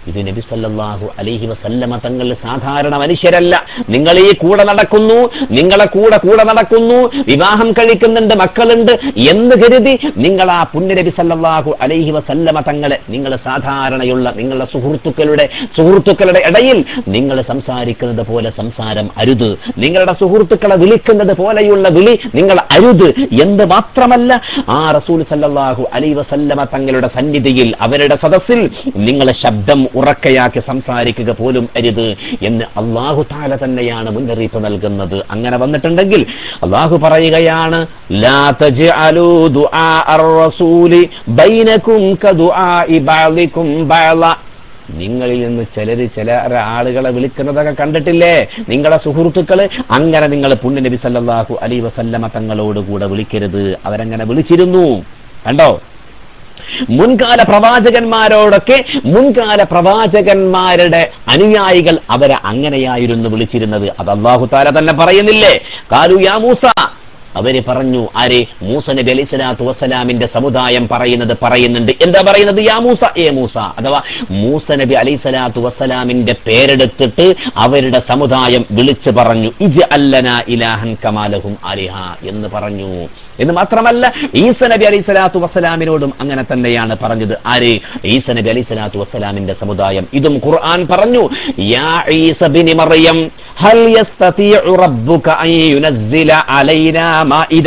ഇത് നബി സല്ലല്ലാഹു അലൈഹി വസല്ലമ തങ്ങൾ സാധാരണ മനുഷ്യരല്ല നിങ്ങൾ ഈ കൂടെ നടക്കുന്നു നിങ്ങളെ കൂടെ കൂടെ നടക്കുന്നു വിവാഹം കഴിക്കുന്നുണ്ട് മക്കളുണ്ട് എന്ന് കരുതി നിങ്ങൾ ആ പുണ്യ നബി സല്ലല്ലാഹു അലൈഹി വസല്ലമ തങ്ങളെ നിങ്ങൾ സാധാരണയുള്ള നിങ്ങളുടെ സുഹൃത്തുക്കളുടെ സുഹൃത്തുക്കളുടെ ഇടയിൽ നിങ്ങൾ സംസാരിക്കുന്നത് പോലെ സംസാരം അരുത് നിങ്ങളുടെ സുഹൃത്തുക്കളെ വിളിക്കുന്നത് പോലെയുള്ള വിളി നിങ്ങൾ അരുത് എന്ന് മാത്രമല്ല ആ റസൂൽ സല്ലല്ലാഹു അലൈഹി വസല്ലമ തങ്ങളുടെ സന്നിധിയിൽ അവരുടെ സദസ്സിൽ നിങ്ങളെ ശബ്ദം ഉറക്കയാക്കി സംസാരിക്കുക പോലും അരുത് എന്ന് അള്ളാഹു താല തന്നെയാണ് മുന്നറിയിപ്പ് നൽകുന്നത് അങ്ങനെ വന്നിട്ടുണ്ടെങ്കിൽ അള്ളാഹു പറയുകയാണ് ലാ തജ്അലൂ ദുആ അർ-റസൂലി ബൈനകും കദുആഇ ബഅദികും ബഅള നിങ്ങളിൽ നിന്ന് ചിലര് ചില ആളുകളെ വിളിക്കുന്നതൊക്കെ കണ്ടിട്ടില്ലേ നിങ്ങളെ സുഹൃത്തുക്കള് അങ്ങനെ നിങ്ങൾ പുണ്യ നബി സല്ലല്ലാഹു അലൈഹി വസല്ലമ തങ്ങളോട് കൂടെ വിളിക്കരുത് അവരങ്ങനെ വിളിച്ചിരുന്നു കണ്ടോ മുൻകാല പ്രവാചകന്മാരോടൊക്കെ മുൻകാല പ്രവാചകന്മാരുടെ അനുയായികൾ അവരെ അങ്ങനെയായിരുന്നു വിളിച്ചിരുന്നത് അത് അള്ളാഹു താല തന്നെ പറയുന്നില്ലേ കാലു യാ മൂസ അവര് പറഞ്ഞു ആരെ മൂസ നബി അലൈഹി സ്വലാത്തു വസ്സലാമിന്റെ സമുദായം പറയുന്നത് പറയുന്നുണ്ട് എന്താ പറയുന്നത് യാ മൂസ ഏ മൂസ അഥവാ മൂസ നബി അലൈഹി സ്വലാത്തു വസ്സലാമിന്റെ പേരെടുത്തിട്ട് അവരുടെ സമുദായം വിളിച്ചു പറഞ്ഞു ഇജ് അല്ലന ഇലാഹൻ കമാലഹും അലിഹ എന്ന് പറഞ്ഞു എന്ന് മാത്രമല്ല ഈസ നബി അലൈഹി സ്വലാത്തു വസ്സലാമിനോടും അങ്ങനെ തന്നെയാണ് പറഞ്ഞത് ആര് ഈസ നബി അലൈഹി സ്വലാത്തു വസ്സലാമിന്റെ സമുദായം ഇതും ഖുർആൻ പറഞ്ഞു യാ ഈസ ബിനി മറിയം ഹൽ യസ്തതിഉ റബ്ബുക അൻ യുനസ്സില അലൈനാ മാഇദ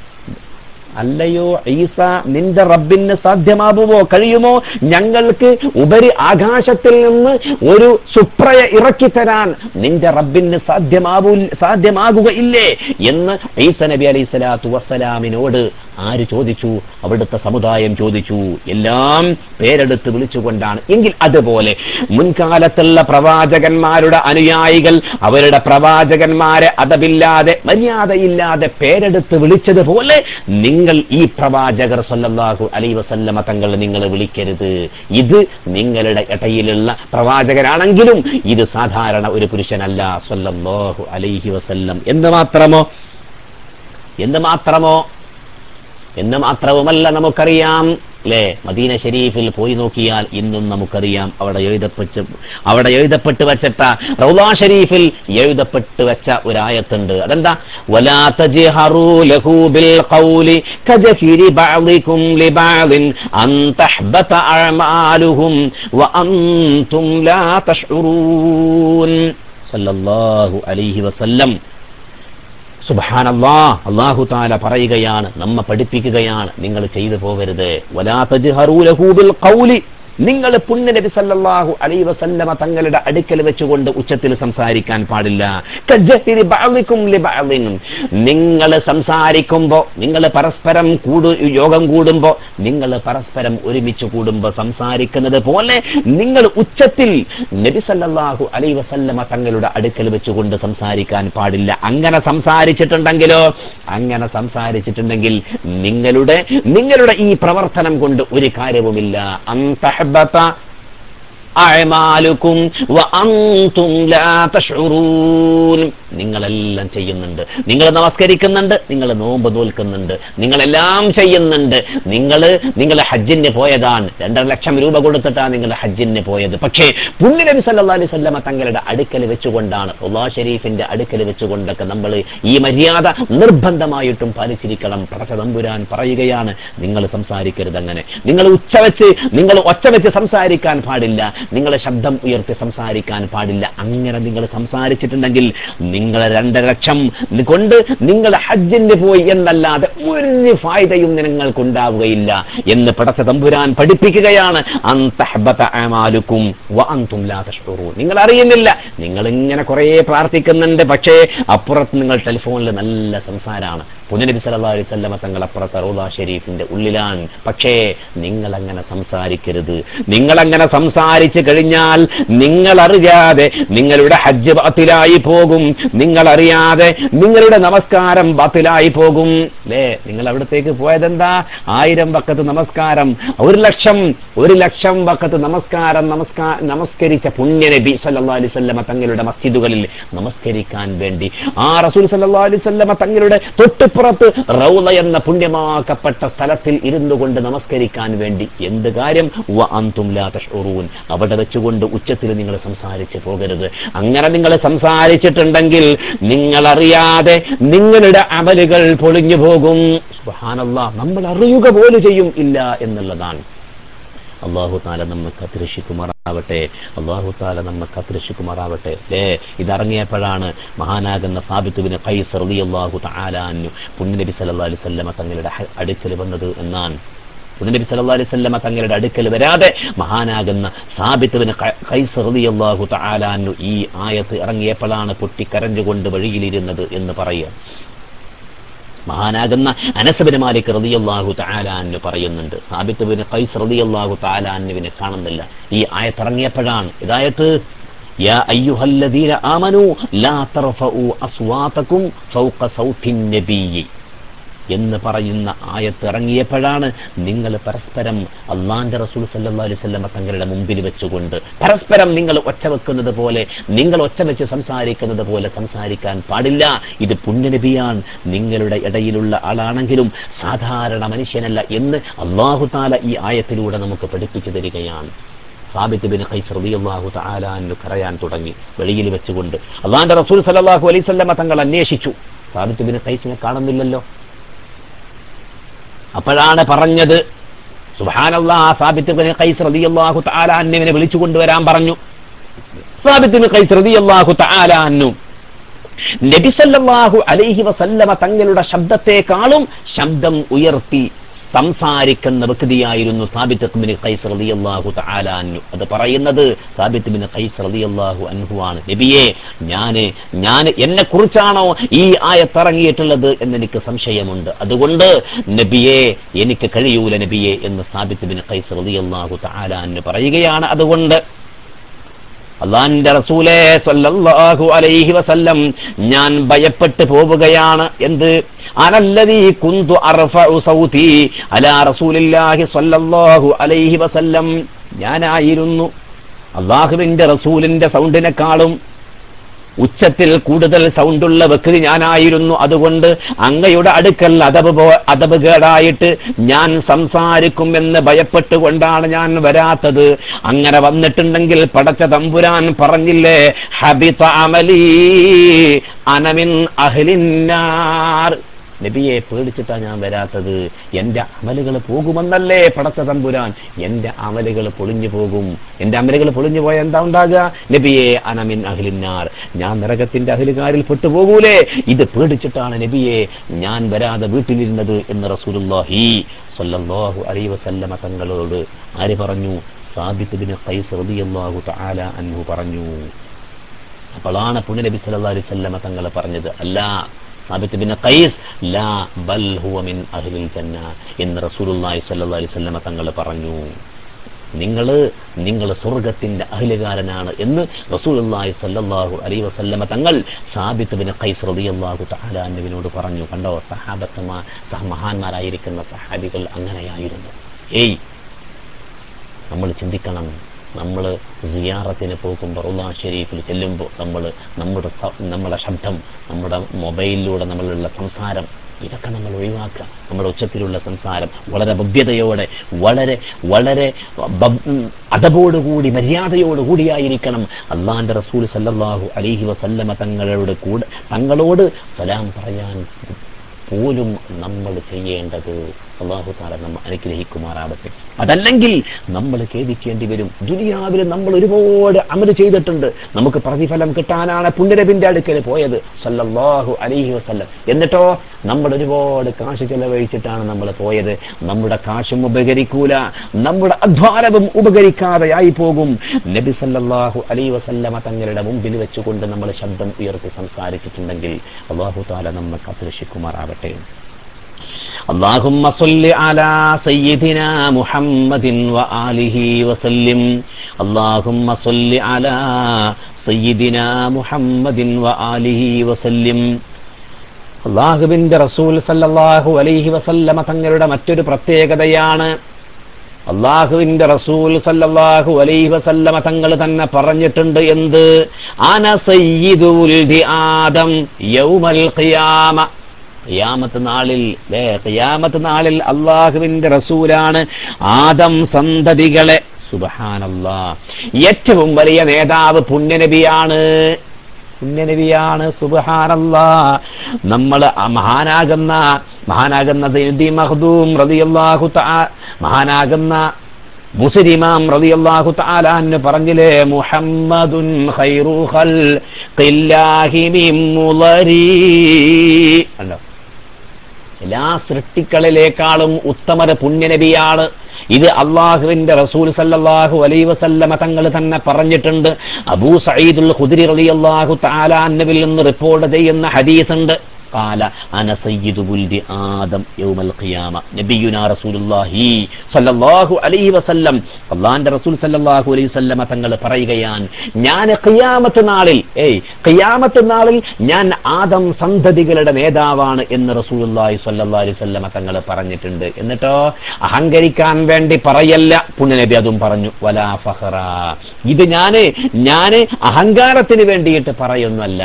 അല്ലയോ ഈസ നിന്റെ റബ്ബിന് സാധ്യമാവുമോ കഴിയുമോ ഞങ്ങൾക്ക് ഉപരി ആകാശത്തിൽ നിന്ന് ഒരു സുപ്രയ ഇറക്കി തരാൻ നിന്റെ റബ്ബിന് സാധ്യമാവൂ സാധ്യമാകുകയില്ലേ എന്ന് ഈസ നബി അലൈഹി സ്വലാത്തു വസ്സലാമിനോട് ആര് ചോദിച്ചു അവിടുത്തെ സമുദായം ചോദിച്ചു എല്ലാം പേരെടുത്ത് വിളിച്ചുകൊണ്ടാണ് എങ്കിൽ അതുപോലെ മുൻകാലത്തുള്ള പ്രവാചകന്മാരുടെ അനുയായികൾ അവരുടെ പ്രവാചകന്മാരെ അതപില്ലാതെ മര്യാദയില്ലാതെ പേരെടുത്ത് വിളിച്ചതുപോലെ നിങ്ങൾ ഈ പ്രവാചകർ സല്ലല്ലാഹു അലൈ വസല്ലമ തങ്ങൾ നിങ്ങൾ വിളിക്കരുത് ഇത് നിങ്ങളുടെ ഇടയിലുള്ള പ്രവാചകരാണെങ്കിലും ഇത് സാധാരണ ഒരു പുരുഷനല്ല സല്ലല്ലാഹു അലൈഹി വസല്ലം എന്ന് മാത്രമോ എന്ന് മാത്രമോ എന്ന് മാത്രവുമല്ല നമുക്കറിയാം അല്ലേ മദീന ഷരീഫിൽ പോയി നോക്കിയാൽ ഇന്നും നമുക്കറിയാം അവിടെ എഴുതപ്പെട്ട് അവിടെ എഴുതപ്പെട്ട് വെച്ചിട്ട റൗലാ ഷരീഫിൽ എഴുതപ്പെട്ട് വെച്ച ഒരായത്തുണ്ട് അതെന്താ വലാ തജ്ഹറൂ ലഹു ബിൽ ഖൗലി കജഹിരി ബഅദികും ലിബഅദിൻ അൻ തഹ്ബത അഅമാലുഹും വഅൻതും ലാ തഷ്ഉറൂൻ സല്ലല്ലാഹു അലൈഹി വസല്ലം സുബാനല്ലാ അള്ളാഹു താല പറയുകയാണ് നമ്മ പഠിപ്പിക്കുകയാണ് നിങ്ങൾ ചെയ്തു പോകരുത് വലാ തജ്ഹറൂ ലഹു ബിൽ ഖൗലി നിങ്ങൾ പുണ്യ നബി സല്ലല്ലാഹു അലൈഹി വസല്ലമ തങ്ങളുടെ അടുക്കൽ വെച്ചുകൊണ്ട് ഉച്ചത്തിൽ സംസാരിക്കാൻ പാടില്ല കജ്ജഹിരി ബഅദികും ലിബഅദിൻ നിങ്ങൾ സംസാരിക്കുമ്പോൾ നിങ്ങൾ പരസ്പരം കൂടു യോഗം കൂടുമ്പോൾ നിങ്ങൾ പരസ്പരം ഒരുമിച്ച് കൂടുമ്പോൾ സംസാരിക്കുന്നത് പോലെ നിങ്ങൾ ഉച്ചത്തിൽ നബി സല്ലല്ലാഹു അലൈഹി വസല്ലമ തങ്ങളുടെ അടുക്കൽ വെച്ചുകൊണ്ട് സംസാരിക്കാൻ പാടില്ല അങ്ങനെ സംസാരിച്ചിട്ടുണ്ടെങ്കിലോ അങ്ങനെ സംസാരിച്ചിട്ടുണ്ടെങ്കിൽ നിങ്ങളുടെ നിങ്ങളുടെ ഈ പ്രവർത്തനം കൊണ്ട് ഒരു കാര്യവുമില്ല അന്തഹബത്ത അഅമാലുക്കും വഅൻതും ലാ തഷ്ഉറൂൻ നിങ്ങളെല്ലാം ചെയ്യുന്നുണ്ട് നിങ്ങൾ നമസ്കരിക്കുന്നുണ്ട് നിങ്ങൾ നോമ്പ് നോൽക്കുന്നുണ്ട് നിങ്ങളെല്ലാം ചെയ്യുന്നുണ്ട് നിങ്ങൾ നിങ്ങൾ ഹജ്ജിന് പോയതാണ് രണ്ടര ലക്ഷം രൂപ കൊടുത്തിട്ടാണ് നിങ്ങൾ ഹജ്ജിന് പോയത് പക്ഷേ പുണ്യ നബി സല്ലല്ലാഹു അലൈഹി വസല്ലമ തങ്ങളുടെ അടുക്കൽ വെച്ചുകൊണ്ടാണ് ഉള്ളാ ഷരീഫിന്റെ അടുക്കൽ വെച്ചുകൊണ്ടൊക്കെ നമ്മൾ ഈ മര്യാദ നിർബന്ധമായിട്ടും പാലിച്ചിരിക്കണം പടച്ച തമ്പുരാൻ പറയുകയാണ് നിങ്ങൾ സംസാരിക്കരുത് അങ്ങനെ നിങ്ങൾ ഉച്ച വെച്ച് നിങ്ങൾ ഒച്ച വെച്ച് സംസാരിക്കാൻ പാടില്ല നിങ്ങൾ ശബ്ദം ഉയർത്തി സംസാരിക്കാൻ പാടില്ല അങ്ങനെ നിങ്ങൾ സംസാരിച്ചിട്ടുണ്ടെങ്കിൽ നിങ്ങൾ രണ്ടര ലക്ഷം കൊണ്ട് നിങ്ങൾ ഹജ്ജിന് പോയി എന്നല്ലാതെ ഒരു ഫായ്ദയും നിങ്ങൾക്കുണ്ടാവുകയില്ല എന്ന് പടച്ച തമ്പുരാൻ പഠിപ്പിക്കുകയാണ് അന്തഹബത അമാലുക്കും വഅൻതും ലാ തഷ്ഉറൂൻ നിങ്ങൾ അറിയുന്നില്ല നിങ്ങൾ ഇങ്ങനെ കുറേ പ്രാർത്ഥിക്കുന്നുണ്ട് പക്ഷേ അപ്പുറത്ത് നിങ്ങൾ ടെലിഫോണിൽ നല്ല സംസാരമാണ് പുനനബി സല്ലല്ലാഹു അലൈഹി വസല്ലമ തങ്ങൾ അപ്പുറത്ത് റൗദ ഷരീഫിന്റെ ഉള്ളിലാണ് പക്ഷേ നിങ്ങൾ അങ്ങനെ സംസാരിക്കരുത് നിങ്ങൾ അങ്ങനെ സംസാരിച്ചു കഴിഞ്ഞാൽ നിങ്ങൾ അറിയാതെ നിങ്ങളുടെ ഹജ്ജ് ബാത്തിലായി പോകും നിങ്ങൾ അറിയാതെ നിങ്ങളുടെ നമസ്കാരം ബാത്തിലായി പോകും അല്ലേ നിങ്ങൾ അവിടത്തേക്ക് പോയതെന്താ ആയിരം വക്കത്ത് നമസ്കാരം ഒരു ലക്ഷം ഒരു ലക്ഷം വക്കത്ത് നമസ്കാരം നമസ്കാര നമസ്കരിച്ച പുണ്യ നബി സല്ലല്ലാഹു അലൈഹി വസല്ലമ തങ്ങളുടെ മസ്ജിദുകളിൽ നമസ്കരിക്കാൻ വേണ്ടി ആ റസൂൽ സല്ലല്ലാഹു അലൈഹി വസല്ലമ തങ്ങളുടെ തൊട്ടുപുറത്ത് റൗള എന്ന പുണ്യമാക്കപ്പെട്ട സ്ഥലത്തിൽ ഇരുന്നു കൊണ്ട് നമസ്കരിക്കാൻ വേണ്ടി എന്ത് കാര്യം വ അൻതും ലാ തഷ്ഉറൂൻ അവിടെ വെച്ചുകൊണ്ട് ഉച്ചത്തിൽ നിങ്ങൾ സംസാരിച്ച് പോകരുത് അങ്ങനെ നിങ്ങൾ സംസാരിച്ചിട്ടുണ്ടെങ്കിൽ നിങ്ങൾ അറിയാതെ നിങ്ങളുടെ അമലുകൾ പൊളിഞ്ഞു പോകും സുബ്ഹാനല്ലാ നമ്മൾ അറിയുക പോലും ചെയ്യും ഇല്ല എന്നുള്ളതാണ് അള്ളാഹു താല നമ്മെ കത്തിരക്ഷിക്കുമാറാവട്ടെ അള്ളാഹു താല നമ്മെ കത്തിരക്ഷിക്കുമാറാവട്ടെ അല്ലേ ഇതറങ്ങിയപ്പോഴാണ് മഹാനാകുന്ന സാബിത്തുവിന് കൈസ് റളിയല്ലാഹു തആലാന്നു പുണ്യനബി സല്ലല്ലാഹു അലൈഹി വസല്ലമ തങ്ങളുടെ ഹ- അടുക്കൽ വന്നത് എന്നാണ് പുണ്യനബി സല്ലല്ലാഹു അലൈഹി വസല്ലമ തങ്ങളുടെ അടുക്കൽ വരാതെ മഹാനാകുന്ന സാബിത്തുവിന് കൈസ് റളിയല്ലാഹു തആലാന്നു ഈ ആയത്ത് ഇറങ്ങിയപ്പോഴാണ് പൊട്ടി കരഞ്ഞുകൊണ്ട് വഴിയിലിരുന്നത് എന്ന് പറയുക മഹാനാകുന്ന അനസബിന് മാലിക് റളിയല്ലാഹു തആലാന്ന് പറയുന്നുണ്ട് സാബിത്ത് ബിൻ ഖൈസ് റളിയല്ലാഹു തആലാന്നുവിനെ കാണുന്നില്ല ഈ ആയത്തിറങ്ങിയപ്പോഴാണ് ഇതായത്ത് യാ അയ്യുഹല്ലദീന ആമനു ലാ തർഫഉ അസ്വാതകും ഫൗക സൗത്തിൻ നബിയ്യി എന്ന് പറയുന്ന ആയത്ത് ഇറങ്ങിയപ്പോഴാണ് നിങ്ങൾ പരസ്പരം അള്ളാന്റെ റസൂൽ സല്ലല്ലാഹു അലൈഹി വസല്ലമ തങ്ങളുടെ മുമ്പിൽ വെച്ചുകൊണ്ട് പരസ്പരം നിങ്ങൾ ഒച്ച വെക്കുന്നത് പോലെ നിങ്ങൾ ഒച്ച വെച്ച് സംസാരിക്കുന്നത് പോലെ സംസാരിക്കാൻ പാടില്ല ഇത് പുണ്യനബിയാണ് നിങ്ങളുടെ ഇടയിലുള്ള ആളാണെങ്കിലും സാധാരണ മനുഷ്യനല്ല എന്ന് അള്ളാഹു താല ഈ ആയത്തിലൂടെ നമുക്ക് പഠിപ്പിച്ചു തരികയാണ് സാബിത്ത് ബിൻ ഖൈസ് റളിയല്ലാഹു തആല അൻഹു കരയാൻ തുടങ്ങി വെളിയിൽ വെച്ചുകൊണ്ട് അള്ളാന്റെ റസൂൽ സല്ലല്ലാഹു അലൈഹി വസല്ലമ തങ്ങൾ അന്വേഷിച്ചു സാബിത്ത് ബിൻ ഖൈസിനെ കാണുന്നില്ലല്ലോ അപ്പോഴാണ് പറഞ്ഞത് സുബ്ഹാനല്ലാ സാബിത്ത് ബിൻ ഖൈസ് റളിയല്ലാഹു തആല അന്നുവിനെ വിളിച്ചു കൊണ്ടുവരാൻ പറഞ്ഞു സാബിത്ത് ബിൻ ഖൈസ് റളിയല്ലാഹു തആല അന്നു നബി സല്ലല്ലാഹു അലൈഹി വസല്ലമ തങ്ങളുടെ ശബ്ദത്തെക്കാളും ശബ്ദം ഉയർത്തി സംസാരിക്കുന്ന വ്യക്തിയായിരുന്നു സാബിത്ത് ബിൻ ഖൈസ് റളിയല്ലാഹു തആല അൻഹു അത് പറയുന്നത് സാബിത്ത് ബിൻ ഖൈസ് റളിയല്ലാഹു അൻഹു ആണ് നബിയെ ഞാന് ഞാൻ എന്നെ കുറിച്ചാണോ ഈ ആയത്തിറങ്ങിയിട്ടുള്ളത് എന്ന് എനിക്ക് സംശയമുണ്ട് അതുകൊണ്ട് നബിയെ എനിക്ക് കഴിയൂല നബിയെ എന്ന് സാബിത്ത് ബിൻ ഖൈസ് റളിയല്ലാഹു തആല അൻഹു പറയുകയാണ് അതുകൊണ്ട് അള്ളാന്റെ റസൂലേ സല്ലല്ലാഹു അലൈഹി വസല്ലം ഞാൻ ഭയപ്പെട്ട് പോവുകയാണ് എന്ത് അനല്ലദീ കുന്തു അർഫഉ സൗതി അലാ റസൂലില്ലാഹി സല്ലല്ലാഹു അലൈഹി വസല്ലം ഞാനായിരുന്നു അള്ളാഹുവിന്റെ റസൂലിന്റെ സൗണ്ടിനെക്കാളും ഉച്ചത്തിൽ കൂടുതൽ സൗണ്ടുള്ള വ്യക്തി ഞാനായിരുന്നു അതുകൊണ്ട് അങ്ങയുടെ അടുക്കൽ അതബ് പോ- അതബ് കേടായിട്ട് ഞാൻ സംസാരിക്കുമെന്ന് ഭയപ്പെട്ടുകൊണ്ടാണ് ഞാൻ വരാത്തത് അങ്ങനെ വന്നിട്ടുണ്ടെങ്കിൽ പടച്ച തമ്പുരാൻ പറഞ്ഞില്ലേ ഹബിത അമലി അനമിൻ അഹ്ലിന്നാർ നബിയെ പേടിച്ചിട്ടാ ഞാൻ വരാത്തത് എന്റെ അമലുകൾ പോകുമെന്നല്ലേ പടച്ച തമ്പുരാൻ എന്റെ അമലുകൾ പൊളിഞ്ഞു പോകും എന്റെ അമലുകൾ പൊളിഞ്ഞു പോയാൽ എന്താ ഉണ്ടാകുക നബിയെ അനമിൻ അഹ്ലിന്നാർ ഞാൻ നരകത്തിന്റെ അഹലുകാരിൽ പെട്ടുപോകൂലേ ഇത് പേടിച്ചിട്ടാണ് നബിയെ ഞാൻ വരാതെ വീട്ടിലിരുന്നത് എന്ന് റസൂലുള്ളാഹി സ്വല്ലല്ലാഹു അലൈഹി വസല്ലമ തങ്ങളോട് ആര് പറഞ്ഞു സാബിത്ത് ബിൻ ഖൈസ് റളിയല്ലാഹു തആല അൻഹു പറഞ്ഞു അപ്പോഴാണ് പുണ്യനബി സല്ലല്ലാഹു അലൈഹി വസല്ലമ തങ്ങൾ പറഞ്ഞത് അല്ല സാബിത്ത് ബിൻ ഖൈസ് ലാ ബൽ ഹുവ മിൻ അഹ്ലിൽ ജന്ന എന്ന് റസൂലുള്ളാഹി സ്വല്ലല്ലാഹു അലൈഹി വസല്ലമ തങ്ങൾ പറഞ്ഞു നിങ്ങൾ നിങ്ങൾ സ്വർഗത്തിന്റെ അഹലുകാരനാണ് എന്ന് റസൂലുള്ളാഹി സ്വല്ലല്ലാഹു അലൈഹി വസല്ലമ തങ്ങൾ സാബിത്ത് ബിൻ ഖൈസ് റളിയല്ലാഹു തആല അൻഹുവിനോട് പറഞ്ഞു കണ്ടോ സഹാബത്തമാ സഹ മഹാന്മാരായിരിക്കുന്ന സഹാബികൾ അങ്ങനെയായിരുന്നു ഏയ് നമ്മൾ ചിന്തിക്കണം നമ്മൾ സിയാറത്തിന് പോകുമ്പോൾ റുല്ലാ ഷെരീഫിൽ ചെല്ലുമ്പോൾ നമ്മൾ നമ്മുടെ സ- നമ്മുടെ ശബ്ദം നമ്മുടെ മൊബൈലിലൂടെ നമ്മളുള്ള സംസാരം ഇതൊക്കെ നമ്മൾ ഒഴിവാക്കുക നമ്മുടെ ഉച്ചത്തിലുള്ള സംസാരം വളരെ ഭവ്യതയോടെ വളരെ വളരെ ബ- ഉം, അതബോടുകൂടി മര്യാദയോടുകൂടിയായിരിക്കണം അള്ളാന്റെ റസൂൽ സല്ലല്ലാഹു അലൈഹി വസല്ലമ തങ്ങളോട് കൂടെ തങ്ങളോട് സലാം പറയാൻ പോലും നമ്മൾ ചെയ്യേണ്ടത് അള്ളാഹു താല നമ്മൾ അനുഗ്രഹിക്കുമാറാവട്ടെ അതല്ലെങ്കിൽ നമ്മൾ ഖേദിക്കേണ്ടി വരും ദുനിയാവിൽ നമ്മൾ ഒരുപാട് അമല് ചെയ്തിട്ടുണ്ട് നമുക്ക് പ്രതിഫലം കിട്ടാനാണ് പുണ്യരബിന്റെ അടുക്കൽ പോയത് സല്ലല്ലാഹു അലൈഹി വസല്ലം എന്നിട്ടോ നമ്മൾ ഒരുപാട് കാശ് ചെലവഴിച്ചിട്ടാണ് നമ്മൾ പോയത് നമ്മുടെ കാശും ഉപകരിക്കൂല നമ്മുടെ അധ്വാനവും ഉപകരിക്കാതെയായി പോകും നബി സല്ലല്ലാഹു അലൈഹി വസല്ലമ തങ്ങളുടെ മുമ്പിൽ വെച്ചുകൊണ്ട് നമ്മൾ ശബ്ദം ഉയർത്തി സംസാരിച്ചിട്ടുണ്ടെങ്കിൽ അള്ളാഹു താല നമ്മെ കാത്തുരക്ഷിക്കുമാറാവട്ടെ اللهم صل على سيدنا محمد وآله وسلم اللهم صل على سيدنا محمد وآله وسلم അള്ളാഹുവിന്റെ റസൂൽ സല്ലല്ലാഹു അലൈഹി വസല്ലമ തങ്ങളുടെ മറ്റൊരു പ്രത്യേകതയാണ് അള്ളാഹുവിന്റെ റസൂൽ സല്ലല്ലാഹു അലൈഹി വസല്ലമ തങ്ങൾ തന്നെ പറഞ്ഞിട്ടുണ്ട് എന്ത് അന സയ്യിദു ഉൽദി ആദം യൗമൽ ഖിയാമ ഖിയാമത്ത് നാളിൽ ല്ലേ ഖിയാമത്ത് നാളിൽ അള്ളാഹുവിന്റെ റസൂലാണ് ആദം സന്തതികളെ സുബഹാനല്ലാ ഏറ്റവും വലിയ നേതാവ് പുണ്യനബിയാണ് പുണ്യനബിയാണ് സുബഹാനല്ലാ നമ്മൾ മഹാനാകുന്ന മഹാനാകുന്ന സൈനുദ്ദീൻ മഖ്ദൂം റളിയല്ലാഹു തആ മഹാനാകുന്ന മുസ്ലിമാം റളിയല്ലാഹു തആല എന്ന് പറഞ്ഞില്ലേ മുഹമ്മദുൻ ഖൈറു ഖൽഖില്ലാഹി മിൻ മുളരി അല്ലോ എല്ലാ സൃഷ്ടികളിലേക്കാളും ഉത്തമര പുണ്യനബിയാണ് ഇത് അള്ളാഹുവിന്റെ റസൂൽ സല്ലല്ലാഹു അലൈ വസല്ലമ തങ്ങൾ തന്നെ പറഞ്ഞിട്ടുണ്ട് അബൂ സഈദുൽ ഖുദരി റളിയല്ലാഹു തആല അന്നബിൽ നിന്ന് റിപ്പോർട്ട് ചെയ്യുന്ന ഹദീസ് ഉണ്ട് قال انا سيد ولد ادم يوم القيامه നബിയുനാ റസൂലുള്ളാഹി സല്ലല്ലാഹു അലൈഹി വസല്ലം അള്ളാഹിന്റെ റസൂൽ സല്ലല്ലാഹു അലൈഹി വസല്ലമ തങ്ങൾ പറയുകയാണ് ഞാൻ ഖിയാമത്ത് നാളിൽ ഏയ് ഖിയാമത്ത് നാളിൽ ഞാൻ ആദം സന്തതികളുടെ നേതാവാണ് എന്ന് റസൂലുള്ളാഹി സല്ലല്ലാഹു അലൈഹി വസല്ലമ തങ്ങൾ പറഞ്ഞിട്ടുണ്ട് എന്നിട്ടോ അഹങ്കരിക്കാൻ വേണ്ടി പറയല്ല പുണ്യനബി അതും പറഞ്ഞു വലാ ഫഖറ ഇത് ഞാന് ഞാന് അഹങ്കാരത്തിന് വേണ്ടിയിട്ട് പറയുന്നല്ല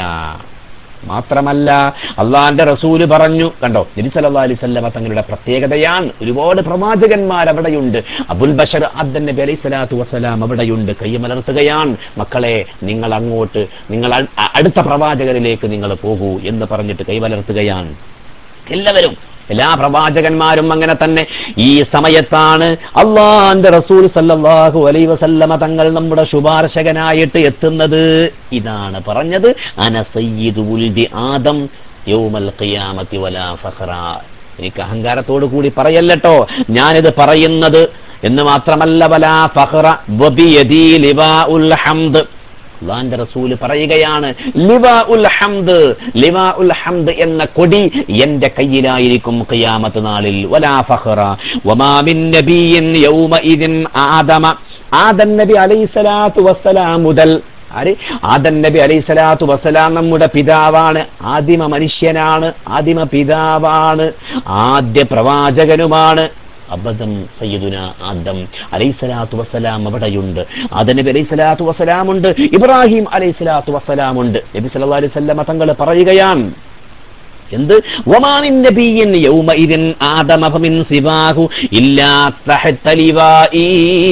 മാത്രമല്ല അള്ളാന്റെ റസൂല് പറഞ്ഞു കണ്ടോ നബി സല്ലല്ലാഹു അലൈഹി വസല്ലമ തങ്ങളുടെ പ്രത്യേകതയാണ് ഒരുപാട് പ്രവാചകന്മാർ അവിടെയുണ്ട് അബുൽ ബഷർ അദ്ദൻ നബി അലൈഹി സ്വലാത്തു വസ്സലാം അവിടെയുണ്ട് കൈമലർത്തുകയാണ് മക്കളെ നിങ്ങൾ അങ്ങോട്ട് നിങ്ങൾ അ- അടുത്ത പ്രവാചകരിലേക്ക് നിങ്ങൾ പോകൂ എന്ന് പറഞ്ഞിട്ട് കൈമലർത്തുകയാണ് എല്ലാവരും എല്ലാ പ്രവാചകന്മാരും അങ്ങനെ തന്നെ ഈ സമയത്താണ് അള്ളാന്റെ റസൂൽ സല്ലല്ലാഹു അലൈഹി വസല്ലമ തങ്ങൾ നമ്മുടെ ശുപാർശകനായിട്ട് എത്തുന്നത് ഇതാണ് പറഞ്ഞത് അന സയ്യിദു ഉൽദി ആദം യൗമൽ ഖിയാമത്തി വലാ ഫഖറ എനിക്ക് അഹങ്കാരത്തോടു കൂടി പറയല്ലട്ടോ ഞാനിത് പറയുന്നത് എന്ന് മാത്രമല്ല വലാ ഫഖറ വബിയദി ലിവാഉൽ ഹംദ് അള്ളാന്റെ റസൂല് പറയുകയാണ് ലിവാ ഉൽ ഹംദ് ലിവാ ഉൽ ഹംദ് എന്ന കൊടി എന്റെ കയ്യിലായിരിക്കും ഖിയാമത്ത് നാളിൽ വലാ ഫഖറ വമാ മിൻ നബിയിൻ യൗമഇദിൻ ആദമ ആദം നബി അലൈഹിസ്സലാത്തു വസ്സലാം മുതൽ ആര് ആദം നബി അലൈഹി സ്വലാത്തു വസ്സലാം നമ്മുടെ പിതാവാണ് ആദിമ മനുഷ്യനാണ് ആദിമ പിതാവാണ് ആദ്യ പ്രവാചകനുമാണ് അബദം സയ്യിദുന ആദം അലൈഹിസ്സലാത്തു വസ്സലാം അവിടെയുണ്ട് ആദം നബി അലൈഹിസ്സലാത്തു വസ്സലാം ഉണ്ട് ഇബ്രാഹിം അലൈഹിസ്സലാത്തു വസ്സലാം ഉണ്ട് നബി സല്ലല്ലാഹു അലൈഹി വസല്ലമ തങ്ങൾ പറയുകയാണ് എന്ത് വമാനിൻ നബിയിൻ യൗമഇദിൻ ആദമ ഫമിൻ സിവാഹു ഇല്ലാ തഹത്ത ലിവാഇ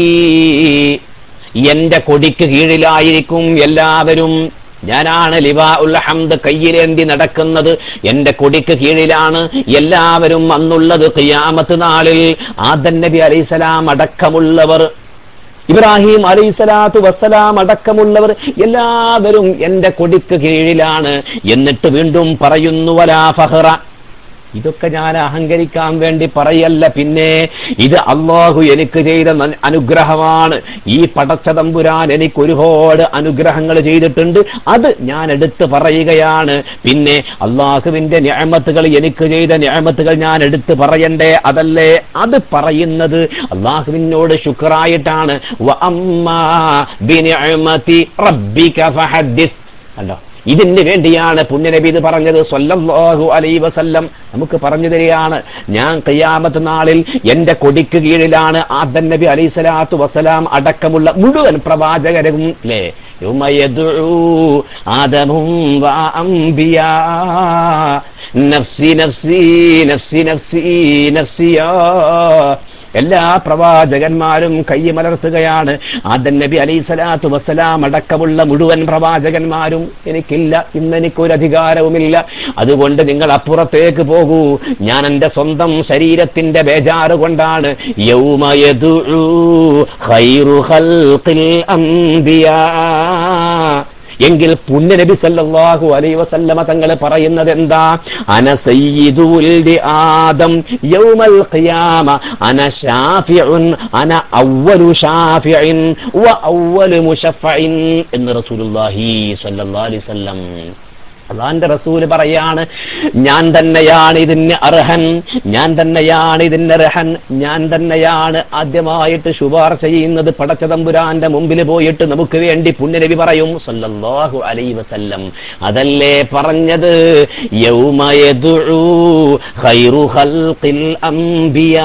എന്റെ കൊടിക്ക് കീഴിലായിരിക്കും എല്ലാവരും ഞാനാണ് ലിവാ ഉൽ ഹംദ് കയ്യിലേന്തി നടക്കുന്നത് എന്റെ കൊടിക്ക് കീഴിലാണ് എല്ലാവരും അന്നുള്ളത് ഖിയാമത്ത് നാളിൽ ആദൻ നബി അലൈഹിസലാം അടക്കമുള്ളവർ ഇബ്രാഹിം അലൈഹി സ്വലാത്തു വസ്സലാം അടക്കമുള്ളവർ എല്ലാവരും എന്റെ കൊടിക്ക് കീഴിലാണ് എന്നിട്ട് വീണ്ടും പറയുന്നു വലാ ഫഹ്റ ഇതൊക്കെ ഞാൻ അഹങ്കരിക്കാൻ വേണ്ടി പറയല്ല പിന്നെ ഇത് അള്ളാഹു എനിക്ക് ചെയ്ത നൻ- അനുഗ്രഹമാണ് ഈ പടച്ച തമ്പുരാൻ എനിക്ക് ഒരുപാട് അനുഗ്രഹങ്ങൾ ചെയ്തിട്ടുണ്ട് അത് ഞാൻ എടുത്ത് പറയുകയാണ് പിന്നെ അള്ളാഹുവിന്റെ ഞാമത്തുകൾ എനിക്ക് ചെയ്ത ഞാമത്തുകൾ ഞാൻ എടുത്ത് പറയണ്ടേ അതല്ലേ അത് പറയുന്നത് അള്ളാഹുവിനോട് ശുക്രായിട്ടാണ് വ അമ്മാ ബിനിഅമതി റബ്ബിക ഫഹദ്ദിസ് കണ്ടോ ഇതിന് വേണ്ടിയാണ് പുണ്യനബി ഇത് പറഞ്ഞത് സ്വല്ലല്ലാഹു അലൈഹി വസല്ലം നമുക്ക് പറഞ്ഞു തരികയാണ് ഞാൻ ഖിയാമത്ത് നാളിൽ എന്റെ കൊടിക്ക് കീഴിലാണ് ആദൻ നബി അലൈഹി സ്വലാത്തു വസ്സലാം അടക്കമുള്ള മുഴുവൻ പ്രവാചകരും അല്ലേ യൗമ യദ്ഉ ആദമും വ അംബിയാ നഫ്സി നഫ്സി നഫ്സി നഫ്സി നഫ്സിയാ എല്ലാ പ്രവാചകന്മാരും കൈമലർത്തുകയാണ് ആദൻ നബി അലൈഹി സ്വലാത്തു വസ്സലാം അടക്കമുള്ള മുഴുവൻ പ്രവാചകന്മാരും എനിക്കില്ല ഇന്ന് എനിക്കൊരു അധികാരവുമില്ല അതുകൊണ്ട് നിങ്ങൾ അപ്പുറത്തേക്ക് പോകൂ ഞാൻ എന്റെ സ്വന്തം ശരീരത്തിന്റെ ബേജാറ് കൊണ്ടാണ് യൗമയദുഉ ഖൈറു ഖൽഖിൽ അംബിയാ എങ്കിൽ പുണ്യനബി സല്ലല്ലാഹു അലൈഹി വസല്ലമ തങ്ങൾ പറയുന്നത് എന്താ അന സയ്യിദു ഉൽദി ആദം യൗമൽ ഖിയാമ അന ഷാഫിഉൻ അന അവ്വലു ഷാഫിഇൻ വ അവ്വലു മുശഫഇൻ എന്ന് റസൂലുള്ളാഹി സ്വല്ലല്ലാഹു അലൈഹി വസല്ലം അള്ളാന്റെ റസൂല് പറയാണ് ഞാൻ തന്നെയാണ് ഇതിന് അർഹൻ ഞാൻ തന്നെയാണ് ഇതിന് അർഹൻ ഞാൻ തന്നെയാണ് ആദ്യമായിട്ട് ശുപാർശ ചെയ്യുന്നത് പടച്ചതമ്പുരാന്റെ മുമ്പിൽ പോയിട്ട് നമുക്ക് വേണ്ടി പുണ്യനബി പറയും സല്ലല്ലാഹു അലൈഹി വസല്ലം അതല്ലേ പറഞ്ഞത് യൗമ യദ്ഉ ഖൈറു ഖൽഖിൽ അംബിയാ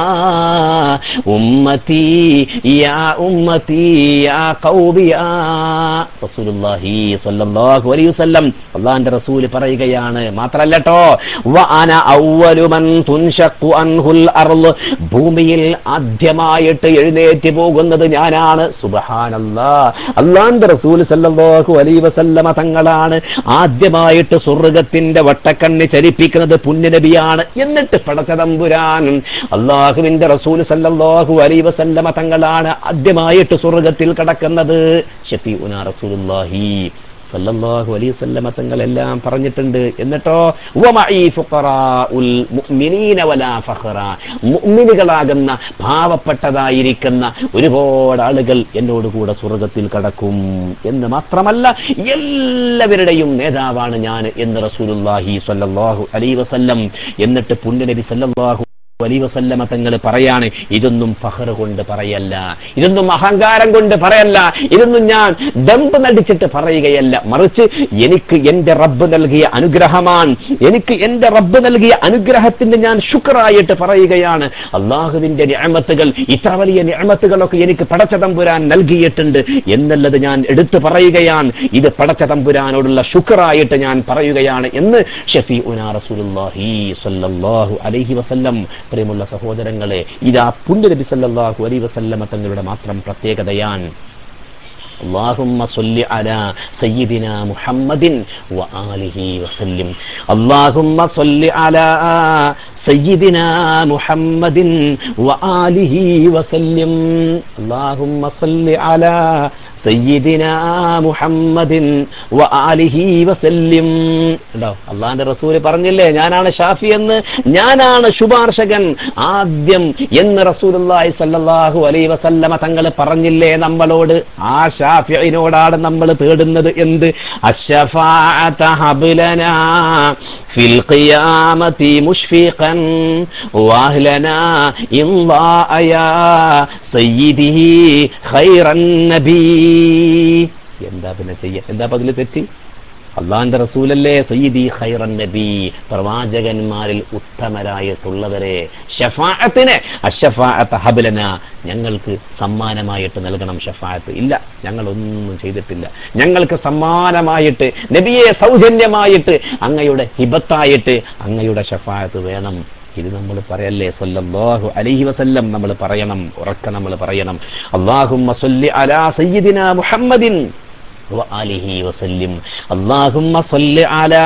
ഉമ്മത്തി യാ ഉമ്മത്തി യാ ഖൗബിയാ റസൂലുള്ളാഹി സ്വല്ലല്ലാഹു അലൈഹി വസല്ലം അള്ളാഹിന്റെ റസൂൽ പറയുകയാണ് മാത്രല്ലട്ടോ വ അന അവ്വലു മൻ തുൻഷഖു അൻഹുൽ അർള് ഭൂമിയിൽ ആദ്യമായിട്ട് എഴുന്നേറ്റ് പോകുന്നത് ഞാനാണ് സുബ്ഹാനല്ലാ അള്ളാഹിന്റെ റസൂൽ സല്ലല്ലാഹു അലൈഹി വസല്ലമ തങ്ങളാണ് ആദ്യമായിട്ട് സ്വർഗത്തിന്റെ വട്ടക്കണ്ണി ചലിപ്പിക്കുന്നത് പുണ്യനബിയാണ് എന്നിട്ട് പടച്ചതമ്പുരാൻ അള്ളാഹുവിന്റെ റസൂൽ സല്ലല്ലാഹു അലൈഹി വസല്ലമ തങ്ങളാണ് ആദ്യമായിട്ട് സ്വർഗത്തിൽ കടക്കുന്നത് ഷഫീഉന റസൂലുള്ളാഹി സല്ലല്ലാഹു അലൈഹി വസല്ലമ തങ്ങളെല്ലാം പറഞ്ഞിട്ടുണ്ട് എന്നിട്ടോ വമഈ ഫുഖറാഉൽ മുഅ്മിനീന വലാ ഫഖറ മുഅ്മിനുകളാകുന്ന പാവപ്പെട്ടതായിരിക്കുന്ന ഒരുപാട് ആളുകൾ എന്നോട് കൂടെ സ്വർഗത്തിൽ കടക്കും എന്ന് മാത്രമല്ല എല്ലാവരുടെയും നേതാവാണ് ഞാൻ എന്ന് റസൂലുള്ളാഹി സ്വല്ലല്ലാഹു അലൈഹി വസല്ലം എന്നിട്ട് പുണ്യനബി സല്ലല്ലാഹു അലൈ വസല്ലമ തങ്ങൾ പറയാണ് ഇതൊന്നും ഫഹർ കൊണ്ട് പറയല്ല ഇതൊന്നും അഹങ്കാരം കൊണ്ട് പറയല്ല ഇതൊന്നും ഞാൻ ദമ്പ് നടിച്ചിട്ട് പറയുകയല്ല മറിച്ച് എനിക്ക് എന്റെ റബ്ബ് നൽകിയ അനുഗ്രഹമാണ് എനിക്ക് എന്റെ റബ്ബ് നൽകിയ അനുഗ്രഹത്തിന് ഞാൻ ശുക്രായിട്ട് പറയുകയാണ് അള്ളാഹുവിന്റെ ഞാമത്തുകൾ ഇത്ര വലിയ ഞാമത്തുകളൊക്കെ എനിക്ക് പടച്ച തമ്പുരാൻ നൽകിയിട്ടുണ്ട് എന്നുള്ളത് ഞാൻ എടുത്തു പറയുകയാണ് ഇത് പടച്ച തമ്പുരാനോടുള്ള ശുക്രായിട്ട് ഞാൻ പറയുകയാണ് എന്ന് ഷഫീ ഉനാ റസൂലുള്ളാഹി സ്വല്ലല്ലാഹു അലൈഹി വസല്ലം പ്രിയമുള്ള സഹോദരങ്ങളെ ഇതാ പുണ്യനബി സല്ലല്ലാഹു അലൈഹി വസല്ലമ തങ്ങളുടെ മാത്രം പ്രത്യേകതയാണ് اللهم صل على سيدنا محمد وآله وسلم اللهم صل على سيدنا محمد وآله وسلم اللهم صل على സയ്യിദിനാ മുഹമ്മദിൻ വ ആലിഹി വസല്ലിം ഉണ്ടോ അള്ളാന്റെ റസൂല് പറഞ്ഞില്ലേ ഞാനാണ് ഷാഫി എന്ന് ഞാനാണ് ശുപാർശകൻ ആദ്യം എന്ന് റസൂലുള്ളാഹി സല്ലല്ലാഹു അലൈഹി വസല്ലമ തങ്ങൾ പറഞ്ഞില്ലേ നമ്മളോട് ആ ഷാഫിയിനോടാണ് നമ്മൾ തേടുന്നത് എന്ത് അശ്ശഫാഅത ഹബ്ലനാ في القيامة مشفقا واهلنا إنضاء يا سيده خير النبي എന്താ പിന്നെ ചെയ്യ എന്താ പതില് തെറ്റി അള്ളാന്റെ റസൂലല്ലേ സയ്യിദി ഖൈറൻ നബി പ്രവാചകന്മാരിൽ ഉത്തമരായിട്ടുള്ളവരെ ഷഫാഅത്തിന് അഷഫാഅത്ത് ഹബലന ഞങ്ങൾക്ക് സമ്മാനമായിട്ട് നൽകണം ഷഫാഅത്ത് ഇല്ല ഞങ്ങൾ ഒന്നും ചെയ്തിട്ടില്ല ഞങ്ങൾക്ക് സമ്മാനമായിട്ട് നബിയെ സൗജന്യമായിട്ട് അങ്ങയുടെ ഹിബത്തായിട്ട് അങ്ങയുടെ ഷഫാഅത്ത് വേണം ഇത് നമ്മൾ പറയല്ലേ സല്ലല്ലാഹു അലൈഹി വസല്ലം നമ്മൾ പറയണം ഉറക്ക നമ്മൾ പറയണം അല്ലാഹുമ്മ സല്ലി അലാ സയ്യിദിന മുഹമ്മദിൻ وآله وسلم اللهم صل على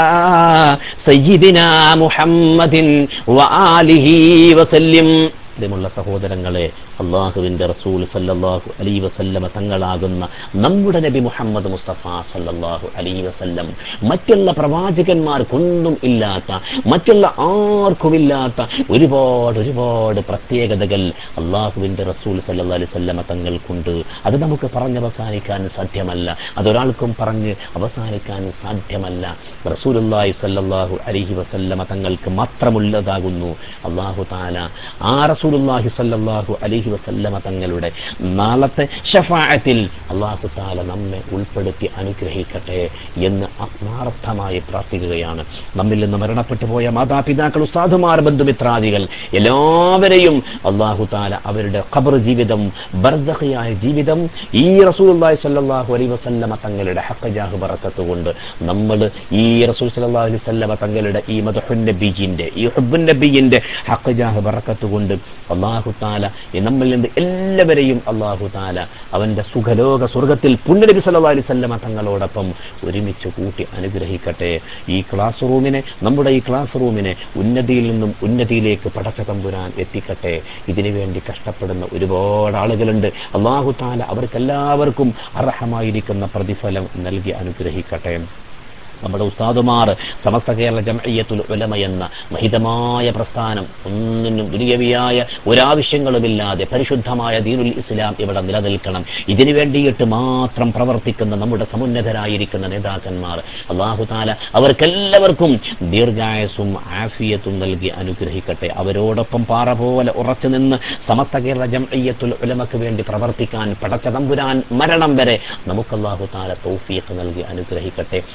سيدنا محمد وآله وسلم പ്രിയമുള്ള സഹോദരങ്ങളെ അള്ളാഹുവിന്റെ റസൂൽ സല്ലല്ലാഹു അലൈ വസല്ലമ തങ്ങളാകുന്ന നമ്മുടെ നബി മുഹമ്മദ് മുസ്തഫ സല്ലല്ലാഹു അലൈ വസല്ലം മറ്റുള്ള പ്രവാചകന്മാർക്കൊന്നും ഇല്ലാത്ത മറ്റുള്ള ആർക്കുമില്ലാത്ത ഒരുപാട് ഒരുപാട് പ്രത്യേകതകൾ അള്ളാഹുവിന്റെ റസൂൽ സല്ലല്ലാഹു അലൈഹി വസല്ലമ തങ്ങൾക്കുണ്ട് അത് നമുക്ക് പറഞ്ഞവസാനിക്കാൻ സാധ്യമല്ല അതൊരാൾക്കും പറഞ്ഞ് അവസാനിക്കാൻ സാധ്യമല്ല റസൂലുള്ളാഹി സല്ലല്ലാഹു അലൈഹി വസല്ലമ തങ്ങൾക്ക് മാത്രമുള്ളതാകുന്നു അള്ളാഹു താല ആ റസൂലുള്ളാഹി സല്ലല്ലാഹു അലൈഹി വസല്ലമ തങ്ങളുടെ നാളത്തെ ഷഫാഅത്തിൽ അള്ളാഹു താല നമ്മെ ഉൾപ്പെടുത്തി അനുഗ്രഹിക്കട്ടെ എന്ന് ആത്മാർത്ഥമായി പ്രാർത്ഥിക്കുകയാണ് നമ്മിൽ നിന്ന് മരണപ്പെട്ടു പോയ മാതാപിതാക്കൾ ഉസ്താദുമാർ ബന്ധുമിത്രാദികൾ എല്ലാവരെയും അള്ളാഹു താല അവരുടെ ഖബർ ജീവിതം ബർസഖിയായ ജീവിതം ഈ റസൂലുള്ളാഹി സ്വല്ലല്ലാഹു അലൈഹി വസല്ലമ തങ്ങളുടെ ഹഖജാഹ് ബറക്കത്ത് കൊണ്ട് നമ്മൾ ഈ റസൂൽ സല്ലല്ലാഹു അലൈഹി വസല്ലമ തങ്ങളുടെ ഈ മദ്ഹുൻ നബിയിന്റെ ഈ ഹുബ്ബുൻ നബിയിന്റെ ഹഖജാഹ് ബറക്കത്ത് കൊണ്ട് അള്ളാഹു താല നമ്മിൽ നിന്ന് എല്ലാവരെയും അള്ളാഹു താല അവന്റെ സുഖലോക സ്വർഗത്തിൽ പുണ്യനബി സല്ലല്ലാഹു അലൈഹി വസല്ലമ തങ്ങളോടൊപ്പം ഒരുമിച്ച് കൂട്ടി അനുഗ്രഹിക്കട്ടെ ഈ ക്ലാസ് റൂമിനെ നമ്മുടെ ഈ ക്ലാസ് റൂമിനെ ഉന്നതിയിൽ നിന്നും ഉന്നതിയിലേക്ക് പടച്ച തമ്പുരാൻ എത്തിക്കട്ടെ ഇതിനു വേണ്ടി കഷ്ടപ്പെടുന്ന ഒരുപാട് ആളുകളുണ്ട് അള്ളാഹു താല അവർക്കെല്ലാവർക്കും അർഹമായിരിക്കുന്ന പ്രതിഫലം നൽകി അനുഗ്രഹിക്കട്ടെ നമ്മുടെ ഉസ്താദുമാർ സമസ്ത കേരള ജംഇയ്യത്തുൽ ഉലമ എന്ന മഹിതമായ പ്രസ്ഥാനം ഒന്നിനും ദുര്യവിയായ ഒരാവശ്യങ്ങളുമില്ലാതെ പരിശുദ്ധമായ ദീനുൽ ഇസ്ലാം ഇവിടെ നിലനിൽക്കണം ഇതിനു വേണ്ടിയിട്ട് മാത്രം പ്രവർത്തിക്കുന്ന നമ്മുടെ സമുന്നതരായിരിക്കുന്ന നേതാക്കന്മാർ അള്ളാഹു താല അവർക്കെല്ലാവർക്കും ദീർഘായസും ആഫിയത്തും നൽകി അനുഗ്രഹിക്കട്ടെ അവരോടൊപ്പം പാറ പോലെ ഉറച്ചു നിന്ന് സമസ്ത കേരള ജംഇയ്യത്തുൽ ഉലമക്ക് വേണ്ടി പ്രവർത്തിക്കാൻ പടച്ച തമ്പുരാൻ മരണം വരെ നമുക്ക് അള്ളാഹു താല തൗഫീഖ് നൽകി അനുഗ്രഹിക്കട്ടെ അവരോട്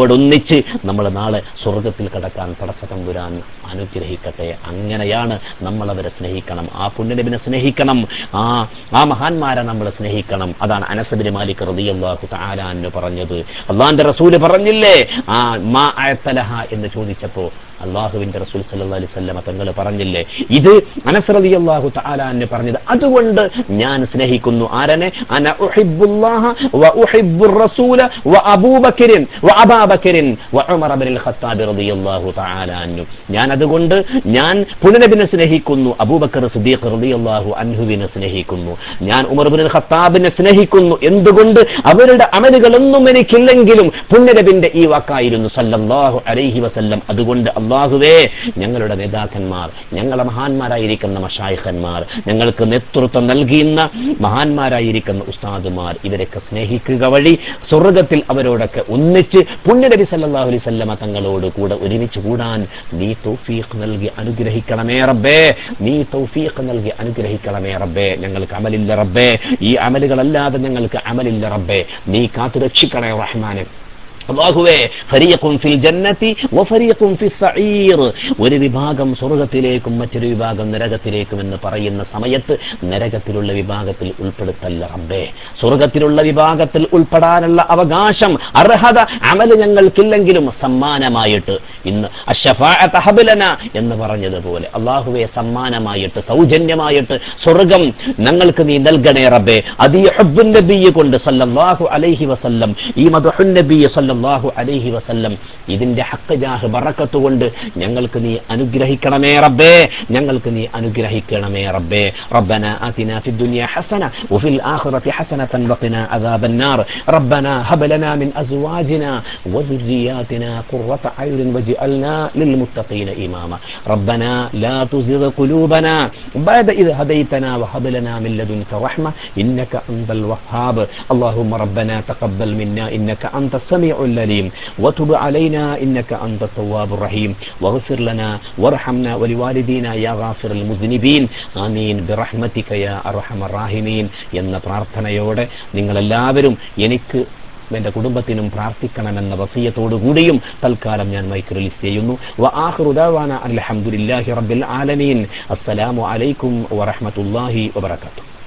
അവരോടൊന്നിച്ച് നമ്മൾ നാളെ സ്വർഗത്തിൽ കടക്കാൻ പടച്ച തമ്പുരാൻ അനുഗ്രഹിക്കട്ടെ അങ്ങനെയാണ് നമ്മൾ അവരെ സ്നേഹിക്കണം ആ പുണ്യനബിനെ സ്നേഹിക്കണം ആ ആ മഹാന്മാരെ നമ്മൾ സ്നേഹിക്കണം അതാണ് അനസബിന് മാലിക് റളിയല്ലാഹു തആല അൻഹു പറഞ്ഞത് അള്ളാന്റെ റസൂല് പറഞ്ഞില്ലേ ആ മാ അയത്തലഹ എന്ന് ചോദിച്ചപ്പോ അള്ളാഹുവിന്റെ റസൂൽ സല്ലല്ലാഹു അലൈഹി വസല്ലമ തങ്ങൾ പറഞ്ഞില്ലേ ഇത് അനസ് റളിയല്ലാഹു തആല അൻഹു പറഞ്ഞത് അതുകൊണ്ട് ഞാൻ സ്നേഹിക്കുന്നു ആരനെ അന ഉഹിബ്ബുല്ലാഹ വ ഉഹിബ്ബുർ റസൂല വ അബൂബക്കറിൻ വ അബാബക്കറിൻ വ ഉമർ ഇബ്നുൽ ഖത്താബ് റളിയല്ലാഹു തആല അൻഹു ഞാൻ അതുകൊണ്ട് ഞാൻ പുനനബിനെ സ്നേഹിക്കുന്നു അബൂബക്കർ സിദ്ദീഖ് റളിയല്ലാഹു അൻഹുവിനെ സ്നേഹിക്കുന്നു ഞാൻ ഉമർ ഇബ്നുൽ ഖത്താബിനെ സ്നേഹിക്കുന്നു എന്തുകൊണ്ട് അവരുടെ അമലുകളൊന്നും എനിക്കില്ലെങ്കിലും പുണ്യനബിന്റെ ഈ വാക്കായിരുന്നു സല്ലല്ലാഹു അലൈഹി വസല്ലം അതുകൊണ്ട് അള്ളാഹുവേ ഞങ്ങളുടെ നേതാക്കന്മാർ ഞങ്ങളെ മഹാന്മാരായിരിക്കുന്ന മഷായിഖന്മാർ ഞങ്ങൾക്ക് നേതൃത്വം നൽകിയുന്ന മഹാന്മാരായിരിക്കുന്ന ഉസ്താദുമാർ ഇവരൊക്കെ സ്നേഹിക്കുക വഴി സ്വർഗത്തിൽ അവരോടൊക്കെ ഒന്നിച്ച് പുണ്യനബി സല്ലല്ലാഹു അലൈഹി വസല്ലമ തങ്ങളോട് കൂടെ ഒരുമിച്ച് കൂടാൻ നീ തൗഫീഖ് നൽകി അനുഗ്രഹിക്കണമേ റബ്ബേ നീ തൗഫീഖ് നൽകി അനുഗ്രഹിക്കണമേ റബ്ബേ ഞങ്ങൾക്ക് അമലില്ല റബ്ബേ ഈ അമലുകളല്ലാതെ ഞങ്ങൾക്ക് അമലില്ല റബ്ബേ നീ കാത്തു രക്ഷിക്കണേ റഹ്മാനെ അള്ളാഹുവേ ഫരീഖും ഫിൽ ജന്നത്തി വഫരീഖും ഫിസ് സഈർ ഒരു വിഭാഗം സ്വർഗ്ഗത്തിലേക്കും മറ്റൊരു വിഭാഗം നരകത്തിലേക്കും എന്ന് പറയുന്ന സമയത്ത് നരകത്തിലുള്ള വിഭാഗത്തിൽ ഉൾപ്പെടുത്തല്ല റബ്ബേ സ്വർഗ്ഗത്തിലുള്ള വിഭാഗത്തിൽ ഉൾപ്പെടാനുള്ള അവകാശം അർഹത അമല് ഞങ്ങൾക്കില്ലെങ്കിലും സമ്മാനമായിട്ട് ഇന്ന് അശ്ശഫാഅത ഹബ്ലന എന്ന് പറഞ്ഞതുപോലെ അള്ളാഹുവെ സമ്മാനമായിട്ട് സൗജന്യമായിട്ട് സ്വർഗം ഞങ്ങൾക്ക് നീ നൽകണേ റബ്ബേ അത് ഈ ഹബ്ബുൻ നബിയെ കൊണ്ട് സല്ലല്ലാഹു അലൈഹി വസല്ലം ഈ മദഹുൻ നബിയെ സല്ലല്ലാഹു അലൈഹി വസല്ലം ഇതിന്റെ ഹക്ക് ജാഹ് ബറക്കത്ത് കൊണ്ട് ഞങ്ങൾക്ക് നീ അനുഗ്രഹിക്കണമേ റബ്ബേ ഞങ്ങൾക്ക് നീ അനുഗ്രഹിക്കണമേ റബ്ബേ ربنا آتنا في الدنيا حسنة وفي الآخرة حسنة وقنا عذاب النار ربنا هب لنا من أزواجنا وذرياتنا قرة عين واجعلنا للمتقين إماما ربنا لا تزغ قلوبنا بعد إذ هديتنا وهب لنا من لدنك رحمة إنك أنت الوهاب اللهم ربنا تقبل منا إنك أنت السميع العليم وتب علينا إنك أنت التواب الرحيم واغفر لنا وارحمنا ولوالدينا يا غافر المذنبين آمين برحمتك يا أرحم الراحمين എന്ന പ്രാർത്ഥനയോടെ നിങ്ങളെല്ലാവരും എനിക്ക് എന്റെ കുടുംബത്തിനും പ്രാർത്ഥിക്കണമെന്ന വസീയത്തോടു കൂടിയും തൽക്കാലം ഞാൻ മൈക്ക് റിലീസ് ചെയ്യുന്നു വ ആഖിറു ദഅവാന അൽഹംദുലില്ലാഹി റബ്ബിൽ ആലമീൻ അസ്സലാമു അലൈക്കും വറഹ്മത്തുള്ളാഹി വബറകാതുഹു